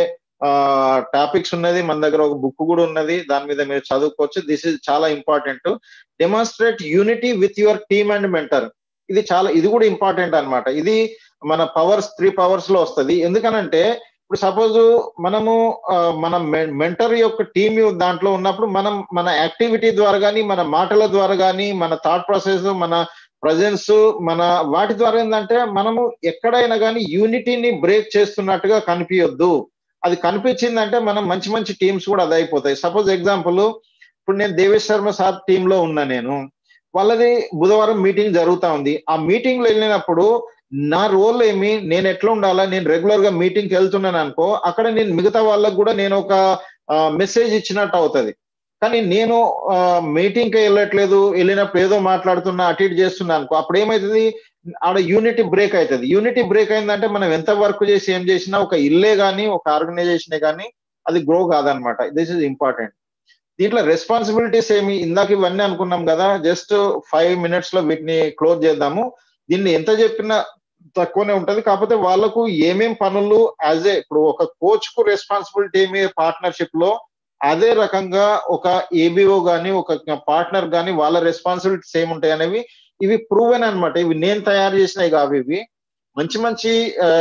టాపిక్స్ ఉన్నది మన దగ్గర ఒక బుక్ కూడా ఉన్నది దాని మీద మీరు చదువుకోవచ్చు దిస్ ఇస్ చాలా important demonstrate unity with your team and mentor ఇది చాలా ఇది కూడా ఇంపార్టెంట్ అనమాట ఇది మన పవర్స్ త్రీ పవర్స్ లో వస్తుంది ఎందుకనంటే ఇప్పుడు సపోజ్ మనము మన మెంటర్ యొక్క టీమ్ దాంట్లో ఉన్నప్పుడు మనం మన యాక్టివిటీ ద్వారా కానీ మన మాటల ద్వారా కానీ మన థాట్ ప్రాసెస్ మన ప్రజెన్స్ మన వాటి ద్వారా ఏంటంటే మనము ఎక్కడైనా కానీ యూనిటీని బ్రేక్ చేస్తున్నట్టుగా కనిపించొద్దు అది కనిపించిందంటే మనం మంచి మంచి టీమ్స్ కూడా అది అయిపోతాయి సపోజ్ ఎగ్జాంపుల్ ఇప్పుడు నేను దేవేశ్ శర్మ సార్ టీమ్ లో ఉన్నా నేను వాళ్ళది బుధవారం మీటింగ్ జరుగుతా ఉంది ఆ మీటింగ్ లో వెళ్ళినప్పుడు నా రోల్ ఏమి నేను ఎట్లా ఉండాలా నేను రెగ్యులర్ గా మీటింగ్కి వెళ్తున్నాను అనుకో అక్కడ నేను మిగతా వాళ్ళకు కూడా నేను ఒక మెసేజ్ ఇచ్చినట్టు అవుతుంది కానీ నేను మీటింగ్కి వెళ్ళట్లేదు వెళ్ళినప్పుడు ఏదో మాట్లాడుతున్నా అటు ఇటు చేస్తున్నా అనుకో అప్పుడు ఏమవుతుంది ఆడ యూనిటీ బ్రేక్ అవుతుంది యూనిటీ బ్రేక్ అయిందంటే మనం ఎంత వర్క్ చేసి ఏం చేసినా ఒక ఇల్లే కానీ ఒక ఆర్గనైజేషనే కానీ అది గ్రో కాదనమాట దిస్ ఇస్ ఇంపార్టెంట్ దీంట్లో రెస్పాన్సిబిలిటీస్ ఏమి ఇందాక ఇవన్నీ అనుకున్నాం కదా జస్ట్ ఫైవ్ మినిట్స్ లో వీటిని క్లోజ్ చేద్దాము దీన్ని ఎంత చెప్పినా తక్కువనే ఉంటది కాకపోతే వాళ్ళకు ఏమేం పనులు యాజ్ ఏ ఇప్పుడు ఒక కోచ్ కు రెస్పాన్సిబిలిటీ ఏమి పార్ట్నర్షిప్ లో అదే రకంగా ఒక ఏబిఓ గాని ఒక పార్ట్నర్ గాని వాళ్ళ రెస్పాన్సిబిలిటీస్ ఏముంటాయి అనేవి ఇవి ప్రూవెన్ అనమాట ఇవి నేను తయారు చేసినవి కావు ఇవి మంచి మంచి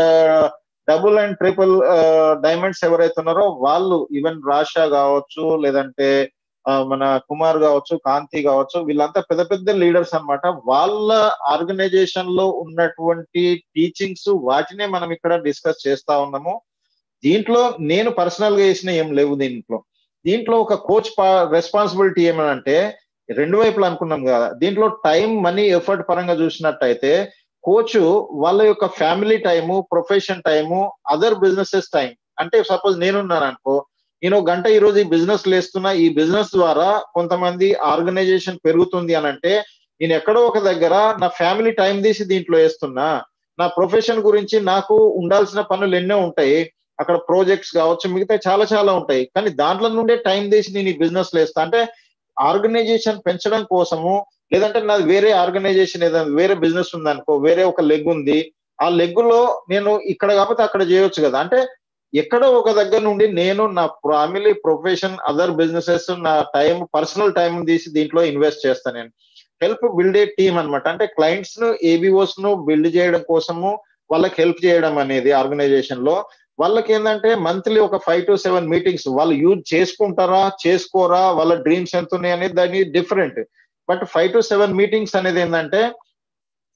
డబుల్ అండ్ ట్రిపుల్ డైమండ్స్ ఎవరైతే ఉన్నారో వాళ్ళు ఈవెన్ రాషా కావచ్చు లేదంటే మన కుమార్ కావచ్చు కాంతి కావచ్చు వీళ్ళంతా పెద్ద పెద్ద లీడర్స్ అనమాట వాళ్ళ ఆర్గనైజేషన్ లో ఉన్నటువంటి టీచింగ్స్ వాటినే మనం ఇక్కడ డిస్కస్ చేస్తా ఉన్నాము దీంట్లో నేను పర్సనల్ గా చేసిన ఏం లేవు దీంట్లో దీంట్లో ఒక కోచ్ రెస్పాన్సిబిలిటీ ఏమనంటే రెండు వైపులు అనుకున్నాం కదా దీంట్లో టైం మనీ ఎఫర్ట్ పరంగా చూసినట్టయితే కోచ్ వాళ్ళ యొక్క family time profession time other businesses time అంటే సపోజ్ నేనున్నాను అనుకో నేను గంట ఈ రోజు ఈ బిజినెస్ లేస్తున్నా ఈ బిజినెస్ ద్వారా కొంతమంది ఆర్గనైజేషన్ పెరుగుతుంది అని అంటే నేను ఎక్కడో ఒక దగ్గర నా ఫ్యామిలీ టైం తీసి దీంట్లో వేస్తున్నా నా ప్రొఫెషన్ గురించి నాకు ఉండాల్సిన పనులు ఎన్నో ఉంటాయి అక్కడ ప్రాజెక్ట్స్ కావచ్చు మిగతా చాలా చాలా ఉంటాయి కానీ దాంట్లో నుండే టైం తీసి నేను ఈ బిజినెస్ లేస్తా అంటే ఆర్గనైజేషన్ పెంచడం కోసము లేదంటే నాది వేరే ఆర్గనైజేషన్ ఏదైనా వేరే బిజినెస్ ఉంది అనుకో వేరే ఒక లెగ్ ఉంది ఆ లెగ్గులో నేను ఇక్కడ కాకపోతే అక్కడ చేయొచ్చు కదా అంటే ఎక్కడో ఒక దగ్గర నుండి నేను నా ఫ్యామిలీ ప్రొఫెషన్ అదర్ బిజినెసెస్ నా టైం పర్సనల్ టైం తీసి దీంట్లో ఇన్వెస్ట్ చేస్తాను నేను హెల్ప్ బిల్డ్ ఏ టీమ్ అనమాట అంటే క్లయింట్స్ ను ఏబిఓస్ ను బిల్డ్ చేయడం కోసము వాళ్ళకి హెల్ప్ చేయడం అనేది ఆర్గనైజేషన్ లో వాళ్ళకి ఏంటంటే మంత్లీ ఒక ఫైవ్ టు సెవెన్ మీటింగ్స్ వాళ్ళు యూజ్ చేసుకుంటారా చేసుకోరా వాళ్ళ డ్రీమ్స్ ఎంత ఉన్నాయి అనేది దాని different but five to seven meetings అనేది ఏంటంటే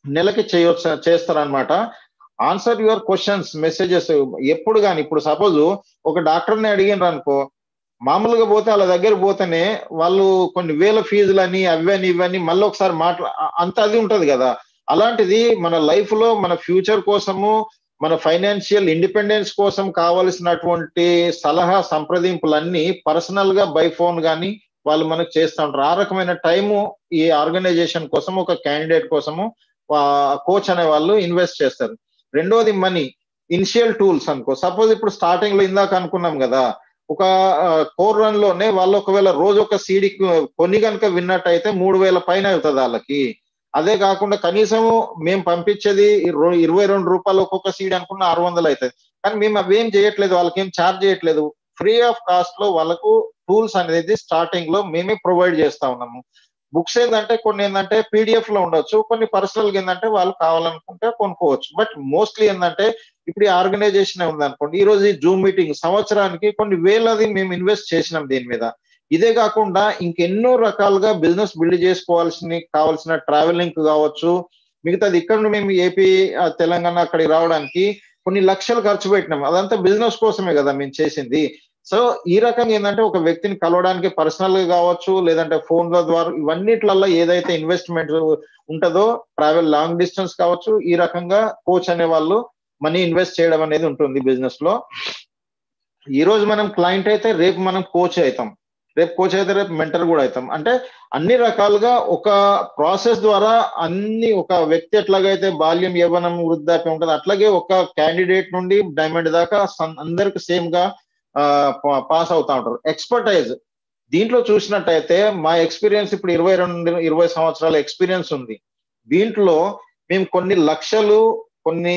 నెలకి చేయొచ్చు చేస్తారనమాట ఆన్సర్ యువర్ క్వశ్చన్స్ మెసేజెస్ ఎప్పుడు కానీ ఇప్పుడు సపోజ్ ఒక డాక్టర్ని అడిగినారు అనుకో మామూలుగా పోతే వాళ్ళ దగ్గర పోతేనే వాళ్ళు కొన్ని వేల ఫీజులని అవని ఇవని మళ్ళీ ఒకసారి మాట్లా అంత అది ఉంటది కదా అలాంటిది మన లైఫ్ లో మన ఫ్యూచర్ కోసము మన ఫైనాన్షియల్ ఇండిపెండెన్స్ కోసం కావలసినటువంటి సలహా సంప్రదింపులన్నీ పర్సనల్ గా బై ఫోన్ కానీ వాళ్ళు మనకు చేస్తూ ఉంటారు ఆ రకమైన టైము ఈ ఆర్గనైజేషన్ కోసం ఒక క్యాండిడేట్ కోసము కోచ్ అనే వాళ్ళు ఇన్వెస్ట్ చేస్తారు రెండోది మనీ ఇనిషియల్ టూల్స్ అనుకో సపోజ్ ఇప్పుడు స్టార్టింగ్ లో ఇందాక అనుకున్నాం కదా ఒక కోర్ రన్ లోనే వాళ్ళు ఒకవేళ రోజు ఒక సీడీ కొన్ని కనుక విన్నట్టయితే మూడు వేల పైన అవుతుంది వాళ్ళకి అదే కాకుండా కనీసం మేము పంపించేది ఇరవై రెండు రూపాయలు ఒక్కొక్క సీడ్ అనుకున్న ఆరు వందలు అవుతుంది కానీ మేము అవేం చేయట్లేదు వాళ్ళకి ఏం ఛార్జ్ చేయట్లేదు ఫ్రీ ఆఫ్ కాస్ట్ లో వాళ్ళకు టూల్స్ అనేది స్టార్టింగ్ లో మేమే ప్రొవైడ్ చేస్తా ఉన్నాము బుక్స్ ఏంటంటే కొన్ని ఏంటంటే పీడిఎఫ్ లో ఉండొచ్చు కొన్ని పర్సనల్ గా ఏంటంటే వాళ్ళు కావాలనుకుంటే కొనుక్కోవచ్చు బట్ మోస్ట్లీ ఏంటంటే ఇప్పుడు ఈ ఆర్గనైజేషన్ ఉంది అనుకోండి ఈ రోజు ఈ జూమ్ మీటింగ్ సంవత్సరానికి కొన్ని వేలది మేము ఇన్వెస్ట్ చేసినాం దీని మీద ఇదే కాకుండా ఇంకెన్నో రకాలుగా బిజినెస్ బిల్డ్ చేసుకోవాల్సిన కావాల్సిన ట్రావెలింగ్ కావచ్చు మిగతాది ఇక్కడ మేము ఏపీ తెలంగాణ అక్కడికి రావడానికి కొన్ని లక్షలు ఖర్చు పెట్టినాం అదంతా బిజినెస్ కోసమే కదా మేము చేసింది సో ఈ రకంగా ఏంటంటే ఒక వ్యక్తిని కలవడానికి పర్సనల్ గా కావచ్చు లేదంటే ఫోన్ల ద్వారా ఇవన్నిట్లలో ఏదైతే ఇన్వెస్ట్మెంట్ ఉంటుందో ట్రావెల్ లాంగ్ డిస్టెన్స్ కావచ్చు ఈ రకంగా కోచ్ అనే వాళ్ళు మనీ ఇన్వెస్ట్ చేయడం అనేది ఉంటుంది బిజినెస్ లో ఈ రోజు మనం క్లయింట్ అయితే రేపు మనం కోచ్ అవుతాం రేపు కోచ్ అయితే రేపు మెంటర్ కూడా అవుతాం అంటే అన్ని రకాలుగా ఒక ప్రాసెస్ ద్వారా అన్ని ఒక వ్యక్తి ఎట్లాగైతే బాల్యం యవ్వనం వృద్ధాప్యం ఉంటుంది అట్లాగే ఒక క్యాండిడేట్ నుండి డైమండ్ దాకా అందరికి సేమ్ గా పాస్ అవుతా ఉంటారు ఎక్స్పర్టైజ్ దీంట్లో చూసినట్టయితే మా ఎక్స్పీరియన్స్ ఇప్పుడు ఇరవై రెండు ఇరవై సంవత్సరాల ఎక్స్పీరియన్స్ ఉంది దీంట్లో మేము కొన్ని లక్షలు కొన్ని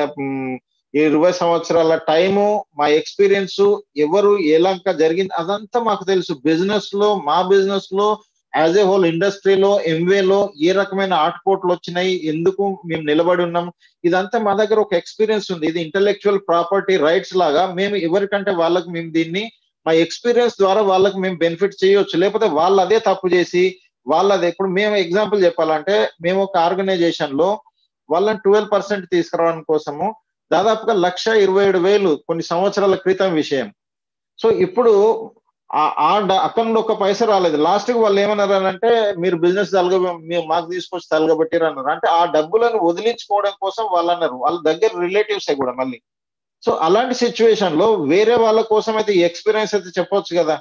ఇరవై సంవత్సరాల టైము మా ఎక్స్పీరియన్స్ ఎవరు ఎలాంక జరిగింది అదంతా మాకు తెలుసు బిజినెస్ లో మా బిజినెస్ లో యాజ్ ఏ హోల్ ఇండస్ట్రీలో ఎంవేలో ఏ రకమైన ఆటుపోట్లు వచ్చినాయి ఎందుకు మేము నిలబడి ఉన్నాం ఇదంతా మా దగ్గర ఒక ఎక్స్పీరియన్స్ ఉంది ఇది ఇంటలెక్చువల్ ప్రాపర్టీ రైట్స్ లాగా మేము ఎవరికంటే వాళ్ళకి మేము దీన్ని మా ఎక్స్పీరియన్స్ ద్వారా వాళ్ళకి మేము బెనిఫిట్ చేయొచ్చు లేకపోతే వాళ్ళు అదే తప్పు చేసి వాళ్ళది ఇప్పుడు మేము ఎగ్జాంపుల్ చెప్పాలంటే మేము ఒక ఆర్గనైజేషన్ లో వాళ్ళని ట్వెల్వ్ పర్సెంట్ తీసుకురావడం కోసము దాదాపుగా లక్ష ఇరవై ఏడు వేలు కొన్ని సంవత్సరాల క్రితం విషయం సో ఇప్పుడు ఆ అక్కడ నుండి ఒక పైస రాలేదు లాస్ట్ కి వాళ్ళు ఏమన్నారు అంటే మీరు బిజినెస్ తలగ మీరు మాకు తీసుకొచ్చి తలగబెట్టారు అన్నారు అంటే ఆ డబ్బులను వదిలించుకోవడం కోసం వాళ్ళు అన్నారు వాళ్ళ దగ్గర రిలేటివ్సే కూడా మళ్ళీ సో అలాంటి సిచ్యువేషన్ లో వేరే వాళ్ళ కోసం అయితే ఈ ఎక్స్పీరియన్స్ అయితే చెప్పొచ్చు కదా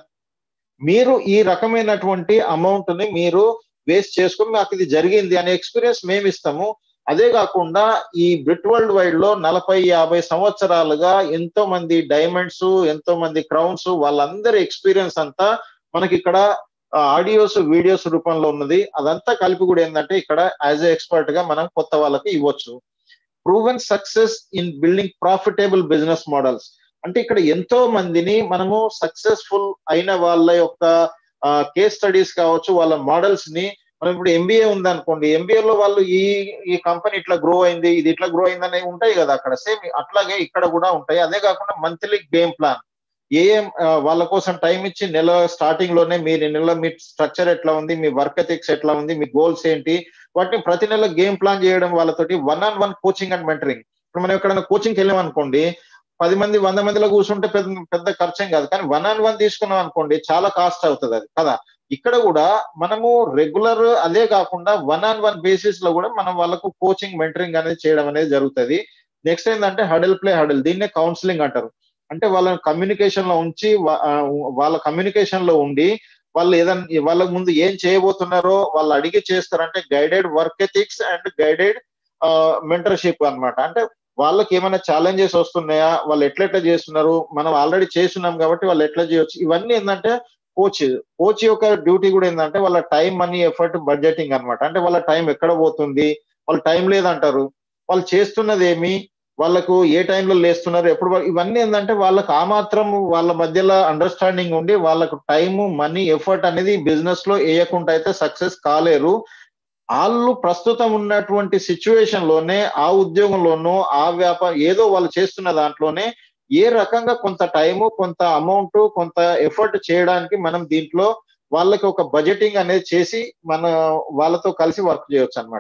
మీరు ఈ రకమైనటువంటి అమౌంట్ ని మీరు వేస్ట్ చేసుకుని మాకు ఇది జరిగింది అనే ఎక్స్పీరియన్స్ మేము ఇస్తాము అదే కాకుండా ఈ బ్రిట్ వరల్డ్ వైడ్ లో నలభై యాభై సంవత్సరాలుగా ఎంతో మంది డైమండ్స్ ఎంతో మంది క్రౌన్స్ వాళ్ళందరి ఎక్స్పీరియన్స్ అంతా మనకి ఇక్కడ ఆడియోస్ వీడియోస్ రూపంలో ఉన్నది అదంతా కలిపి కూడా ఏంటంటే ఇక్కడ యాజ్ ఎ ఎక్స్పర్ట్ గా మనం కొత్త వాళ్ళకి ఇవ్వచ్చు proven success in building profitable business models అంటే ఇక్కడ ఎంతో మందిని మనము సక్సెస్ఫుల్ అయిన వాళ్ళ యొక్క కేస్ స్టడీస్ కావచ్చు వాళ్ళ మోడల్స్ ని మనం ఇప్పుడు ఎంబీఏ ఉందనుకోండి ఎంబీఏలో వాళ్ళు ఈ ఈ కంపెనీ ఇట్లా గ్రో అయింది ఇది ఇట్లా గ్రో అయింది అనేవి ఉంటాయి కదా అక్కడ సేమ్ అట్లాగే ఇక్కడ కూడా ఉంటాయి అదే కాకుండా మంత్లీ గేమ్ ప్లాన్ ఏ వాళ్ళ కోసం టైం ఇచ్చి నెల స్టార్టింగ్ లోనే మీరు నెల మీ స్ట్రక్చర్ ఎట్లా ఉంది మీ వర్క్ ఎథిక్స్ ఎట్లా ఉంది మీ గోల్స్ ఏంటి వాటిని ప్రతి నెల గేమ్ ప్లాన్ చేయడం వాళ్ళతోటి one on one coaching and mentoring ఇప్పుడు మనం ఎక్కడైనా కోచింగ్కి వెళ్ళాం అనుకోండి పది మంది వంద మందిలో కూర్చుంటే పెద్ద పెద్ద ఖర్చేం కాదు కానీ వన్ ఆన్ వన్ తీసుకున్నాం అనుకోండి చాలా కాస్ట్ అవుతుంది అది కదా ఇక్కడ కూడా మనము రెగ్యులర్ అదే కాకుండా వన్ ఆన్ వన్ బేసిస్ లో కూడా మనం వాళ్ళకు కోచింగ్ మెంటరింగ్ అనేది చేయడం అనేది జరుగుతుంది నెక్స్ట్ ఏంటంటే హడల్ ప్లే హడల్ దీన్నే కౌన్సిలింగ్ అంటారు అంటే వాళ్ళని కమ్యూనికేషన్ లో ఉంచి వాళ్ళ కమ్యూనికేషన్ లో ఉండి వాళ్ళు ఏదైనా వాళ్ళకి ముందు ఏం చేయబోతున్నారో వాళ్ళు అడిగి చేస్తారంటే guided work ethics and guided mentorship అనమాట అంటే వాళ్ళకి ఏమైనా ఛాలెంజెస్ వస్తున్నాయా వాళ్ళు ఎట్లెట్లా చేస్తున్నారు మనం ఆల్రెడీ చేస్తున్నాం కాబట్టి వాళ్ళు ఎట్లా చేయొచ్చు ఇవన్నీ ఏంటంటే కోచ్ కోచ్ యొక్క డ్యూటీ కూడా ఏంటంటే వాళ్ళ టైం మనీ ఎఫర్ట్ బడ్జెటింగ్ అనమాట అంటే వాళ్ళ టైం ఎక్కడ పోతుంది వాళ్ళ టైం లేదంటారు వాళ్ళు చేస్తున్నది ఏమి వాళ్ళకు ఏ టైంలో లేస్తున్నారు ఎప్పుడు ఇవన్నీ ఏంటంటే వాళ్ళకు ఆ మాత్రం వాళ్ళ మధ్యలో అండర్స్టాండింగ్ ఉండి వాళ్ళకు టైం మనీ ఎఫర్ట్ అనేది బిజినెస్ లో వేయకుండా అయితే సక్సెస్ కాలేరు వాళ్ళు ప్రస్తుతం ఉన్నటువంటి సిచ్యువేషన్ లోనే ఆ ఉద్యోగంలోనూ ఆ వ్యాపారం ఏదో వాళ్ళు చేస్తున్న దాంట్లోనే ఏ రకంగా కొంత టైము కొంత అమౌంట్ కొంత ఎఫర్ట్ చేయడానికి మనం దీంట్లో వాళ్ళకి ఒక బడ్జెటింగ్ అనేది చేసి మన వాళ్ళతో కలిసి వర్క్ చేయొచ్చు అనమాట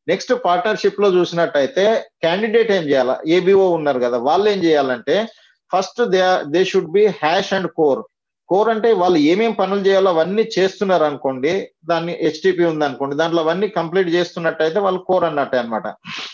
నెక్స్ట్ పార్ట్నర్షిప్ లో చూసినట్టయితే క్యాండిడేట్ ఏం చేయాలా ఏబిఓ ఉన్నారు కదా వాళ్ళు ఏం చేయాలంటే first they they should be hash and core core అంటే వాళ్ళు ఏమేం పనులు చేయాలో అవన్నీ చేస్తున్నారు అనుకోండి దాన్ని హెచ్టిపి ఉంది అనుకోండి దాంట్లో అవన్నీ కంప్లీట్ చేస్తున్నట్టయితే వాళ్ళు కోర్ అన్నట్టే అనమాట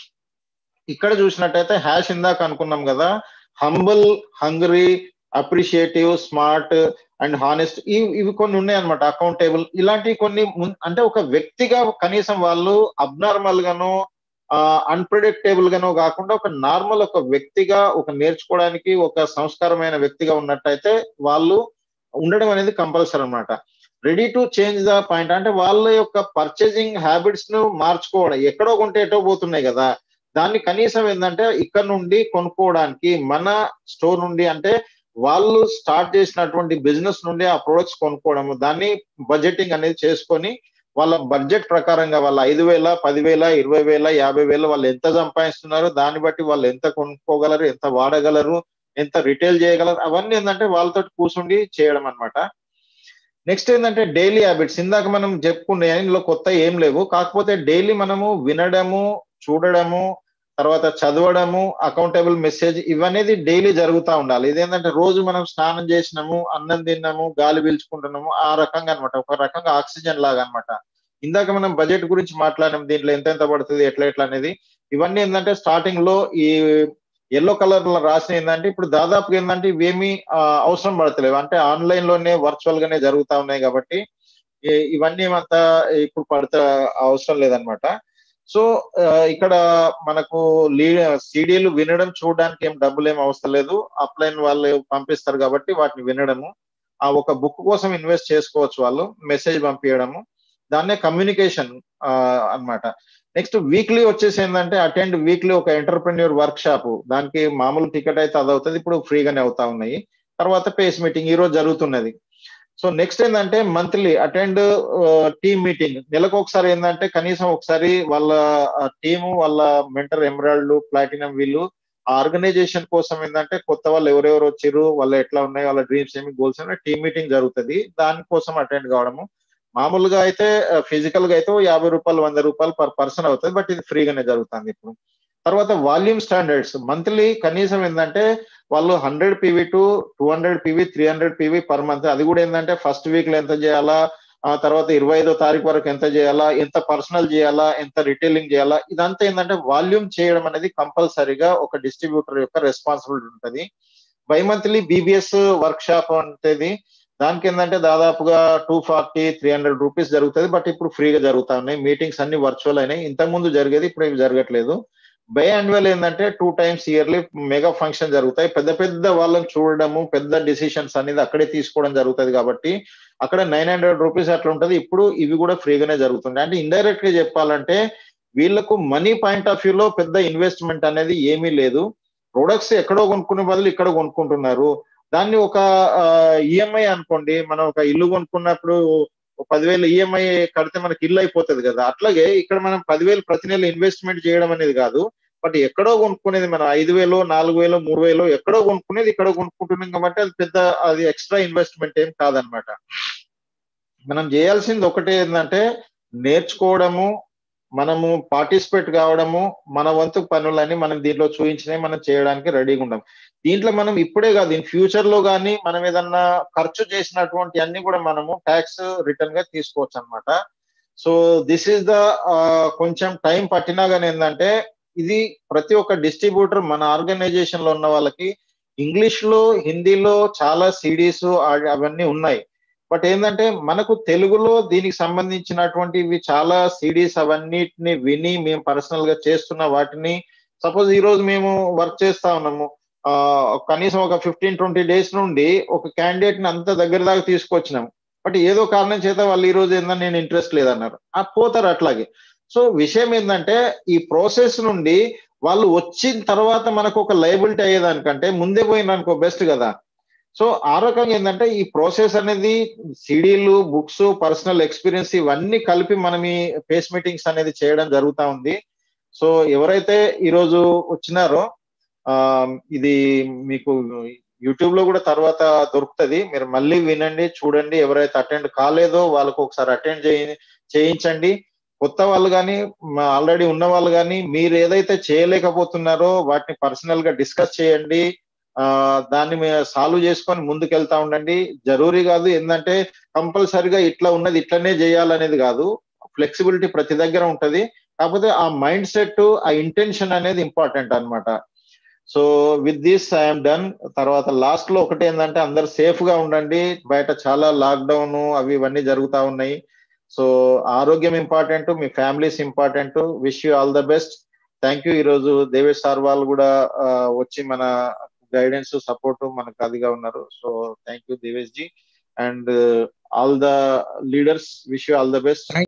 ఇక్కడ చూసినట్టయితే హ్యాష్ ఇందాక అనుకున్నాం కదా humble hungry appreciative smart and honest ఇవి కొన్ని ఉన్నాయి అనమాట అకౌంటేబుల్ ఇలాంటి కొన్ని అంటే ఒక వ్యక్తిగా కనీసం వాళ్ళు అబ్నార్మల్ గానో అన్ప్రిడిక్టేబుల్ గానో కాకుండా ఒక నార్మల్ ఒక వ్యక్తిగా ఒక నేర్చుకోవడానికి ఒక సంస్కారమైన వ్యక్తిగా ఉన్నట్టయితే వాళ్ళు ఉండడం అనేది కంపల్సరీ అనమాట ready to change the point అంటే వాళ్ళ యొక్క పర్చేసింగ్ హ్యాబిట్స్ ను మార్చుకోవడం ఎక్కడో కొంటే ఎటో పోతున్నాయి కదా దాన్ని కనీసం ఏంటంటే ఇక్కడ నుండి కొనుక్కోవడానికి మన స్టోర్ నుండి అంటే వాళ్ళు స్టార్ట్ చేసినటువంటి బిజినెస్ నుండి ఆ ప్రొడక్ట్స్ కొనుక్కోవడము దాన్ని బడ్జెటింగ్ అనేది చేసుకొని వాళ్ళ బడ్జెట్ ప్రకారంగా వాళ్ళ ఐదు వేల పదివేల ఇరవై వేల యాభై వేల వాళ్ళు ఎంత సంపాదిస్తున్నారు దాన్ని బట్టి వాళ్ళు ఎంత కొనుక్కోగలరు ఎంత వాడగలరు ఎంత రిటైల్ చేయగలరు అవన్నీ ఏంటంటే వాళ్ళతో కూర్చుండి చేయడం అనమాట నెక్స్ట్ ఏంటంటే డైలీ హ్యాబిట్స్ ఇందాక మనం చెప్పుకునే ఇందులో కొత్త ఏం లేవు కాకపోతే డైలీ మనము వినడము చూడడము తర్వాత చదవడము అకౌంటబుల్ మెసేజ్ ఇవనేది డైలీ జరుగుతూ ఉండాలి ఇదేంటంటే రోజు మనం స్నానం చేసినాము అన్నం తిన్నాము గాలి పీల్చుకుంటున్నాము ఆ రకంగా అనమాట ఒక రకంగా ఆక్సిజన్ లాగా అనమాట ఇందాక మనం బడ్జెట్ గురించి మాట్లాడినాం దీంట్లో ఎంత ఎంత పడుతుంది ఎట్లా ఎట్లా అనేది ఇవన్నీ ఏంటంటే స్టార్టింగ్ లో ఈ ఎల్లో కలర్ లో రాసిన ఏంటంటే ఇప్పుడు దాదాపుగా ఏంటంటే ఇవేమి అవసరం పడతలేవు అంటే ఆన్లైన్ లోనే వర్చువల్ గానే జరుగుతా ఉన్నాయి కాబట్టి ఇవన్నీ అంత ఇప్పుడు పడతా అవసరం లేదనమాట సో ఇక్కడ మనకు సీడీలు వినడం చూడడానికి ఏం డబ్బులు ఏం అవసరం లేదు అప్లైన్ వాళ్ళు పంపిస్తారు కాబట్టి వాటిని వినడము ఆ ఒక బుక్ కోసం ఇన్వెస్ట్ చేసుకోవచ్చు వాళ్ళు మెసేజ్ పంపించడము దాన్నే కమ్యూనికేషన్ అనమాట నెక్స్ట్ వీక్లీ వచ్చేసి ఏంటంటే అటెండ్ వీక్లీ ఒక ఎంటర్ప్రెన్యూర్ వర్క్ షాప్ దానికి మామూలు టికెట్ అయితే అది అవుతుంది ఇప్పుడు ఫ్రీగానే అవుతా ఉన్నాయి తర్వాత పేస్ మీటింగ్ ఈ రోజు జరుగుతున్నది సో నెక్స్ట్ ఏంటంటే మంత్లీ అటెండ్ టీమ్ మీటింగ్ నెలకు ఒకసారి ఏంటంటే కనీసం ఒకసారి వాళ్ళ టీము వాళ్ళ మెంటర్ ఎమరాల్డ్ ప్లాటినం వీళ్ళు ఆ ఆర్గనైజేషన్ కోసం ఏంటంటే కొత్త వాళ్ళు ఎవరెవరు వచ్చారు వాళ్ళు ఎట్లా ఉన్నాయి వాళ్ళ డ్రీమ్స్ ఏమి గోల్స్ ఏమి టీమ్ మీటింగ్ జరుగుతుంది దానికోసం అటెండ్ కావడము మామూలుగా అయితే ఫిజికల్ గా అయితే యాభై రూపాయలు వంద రూపాయలు పర్ పర్సన్ అవుతుంది బట్ ఇది ఫ్రీగానే జరుగుతుంది ఇప్పుడు తర్వాత వాల్యూమ్ స్టాండర్డ్స్ మంత్లీ కనీసం ఏంటంటే వాళ్ళు hundred PV to two hundred PV three hundred PV per month అది కూడా ఏంటంటే ఫస్ట్ వీక్ లో ఎంత చేయాలా ఆ తర్వాత ఇరవై ఐదో తారీఖు వరకు ఎంత చేయాలా ఎంత పర్సనల్ చేయాలా ఎంత రిటైలింగ్ చేయాలా ఇదంతా ఏంటంటే వాల్యూమ్ చేయడం అనేది కంపల్సరీగా ఒక డిస్ట్రిబ్యూటర్ యొక్క రెస్పాన్సిబిలిటీ ఉంటుంది bimonthly BBS workshop అంటేది దానికి ఏంటంటే దాదాపుగా two forty three hundred rupees జరుగుతుంది బట్ ఇప్పుడు ఫ్రీగా జరుగుతా ఉన్నాయి మీటింగ్స్ అన్ని వర్చువల్ అయినాయి ఇంతకు ముందు జరిగేది ఇప్పుడు ఇవి జరగట్లేదు బై యాన్యువల్ ఏంటంటే two times yearly mega function జరుగుతాయి పెద్ద పెద్ద వాళ్ళని చూడడము పెద్ద డిసిషన్స్ అనేది అక్కడే తీసుకోవడం జరుగుతుంది కాబట్టి అక్కడ నైన్ హండ్రెడ్ రూపీస్ అట్లా ఉంటుంది ఇప్పుడు ఇవి కూడా ఫ్రీగానే జరుగుతుంది అంటే ఇండైరెక్ట్ గా చెప్పాలంటే వీళ్ళకు మనీ పాయింట్ ఆఫ్ వ్యూలో పెద్ద ఇన్వెస్ట్మెంట్ అనేది ఏమీ లేదు ప్రొడక్ట్స్ ఎక్కడో కొనుక్కునే బదులు ఇక్కడ కొనుక్కుంటున్నారు దాన్ని ఒక ఈఎంఐ అనుకోండి మనం ఒక ఇల్లు కొనుక్కున్నప్పుడు పదివేలు ఈఎంఐ కడితే మనకి ఇల్లు అయిపోతుంది కదా అట్లాగే ఇక్కడ మనం పదివేలు ప్రతి నెల ఇన్వెస్ట్మెంట్ చేయడం అనేది కాదు బట్ ఎక్కడో కొనుక్కునేది మనం ఐదు వేలు నాలుగు వేలు మూడు వేలు ఎక్కడో కొనుక్కునేది ఇక్కడ కొనుక్కుంటున్నాం కాబట్టి అది పెద్ద అది ఎక్స్ట్రా ఇన్వెస్ట్మెంట్ ఏం కాదనమాట మనం చేయాల్సింది ఒకటే ఏంటంటే నేర్చుకోవడము మనము పార్టిసిపేట్ కావడము మన వంతు పనులని మనం దీంట్లో చూపించినవి మనం చేయడానికి రెడీగా ఉండం దీంట్లో మనం ఇప్పుడే కాదు ఇన్ ఫ్యూచర్ లో కానీ మనం ఏదన్నా ఖర్చు చేసినటువంటి అన్ని కూడా మనము ట్యాక్స్ రిటర్న్ గా తీసుకోవచ్చు అనమాట సో దిస్ ఈస్ ద కొంచెం టైం పట్టినా కానీ ఏంటంటే ఇది ప్రతి ఒక్క డిస్ట్రిబ్యూటర్ మన ఆర్గనైజేషన్ లో ఉన్న వాళ్ళకి ఇంగ్లీష్ లో హిందీలో చాలా సిడీస్ అవన్నీ ఉన్నాయి బట్ ఏంటంటే మనకు తెలుగులో దీనికి సంబంధించినటువంటివి చాలా సిడీస్ అవన్నిటిని విని మేము పర్సనల్ గా చేస్తున్న వాటిని సపోజ్ ఈ రోజు మేము వర్క్ చేస్తా ఉన్నాము ఆ కనీసం ఒక ఫిఫ్టీన్ ట్వంటీ డేస్ నుండి ఒక క్యాండిడేట్ ని అంత దగ్గర దాకా తీసుకొచ్చినాం బట్ ఏదో కారణం చేత వాళ్ళు ఈ రోజు ఏందని నేను ఇంట్రెస్ట్ లేదన్నారు ఆ పోతారు అట్లాగే సో విషయం ఏంటంటే ఈ ప్రాసెస్ నుండి వాళ్ళు వచ్చిన తర్వాత మనకు ఒక లైబిలిటీ అయ్యేదానికంటే ముందే పోయిననుకో బెస్ట్ కదా సో ఆ రకంగా ఏంటంటే ఈ ప్రాసెస్ అనేది సిడీలు బుక్స్ పర్సనల్ ఎక్స్పీరియన్స్ ఇవన్నీ కలిపి మనం ఈ ఫేస్ మీటింగ్స్ అనేది చేయడం జరుగుతూ ఉంది సో ఎవరైతే ఈరోజు వచ్చినారో ఆ ఇది మీకు యూట్యూబ్ లో కూడా తర్వాత దొరుకుతుంది మీరు మళ్ళీ వినండి చూడండి ఎవరైతే అటెండ్ కాలేదో వాళ్ళకు ఒకసారి అటెండ్ చేయి చేయించండి కొత్త వాళ్ళు కానీ ఆల్రెడీ ఉన్న వాళ్ళు కానీ మీరు ఏదైతే చేయలేకపోతున్నారో వాటిని పర్సనల్ గా డిస్కస్ చేయండి ఆ దాన్ని సాల్వ్ చేసుకొని ముందుకెళ్తా ఉండండి జరూరీ కాదు ఏంటంటే కంపల్సరిగా ఇట్లా ఉన్నది ఇట్లనే చేయాలనేది కాదు ఫ్లెక్సిబిలిటీ ప్రతి దగ్గర ఉంటది కాకపోతే ఆ మైండ్ సెట్ ఆ ఇంటెన్షన్ అనేది ఇంపార్టెంట్ అనమాట so with this I'm done తర్వాత లాస్ట్ లో ఒకటి ఏంటంటే అందరు సేఫ్ గా ఉండండి బయట చాలా లాక్డౌన్ అవి ఇవన్నీ జరుగుతా ఉన్నాయి సో ఆరోగ్యం ఇంపార్టెంట్ మీ families important wish you all the best thank you ఈరోజు దేవేష్ సార్ వాళ్ళు కూడా వచ్చి మన గైడెన్స్ సపోర్ట్ మనకు అదిగా ఉన్నారు so thank you Devesh ji and all the leaders wish you all the best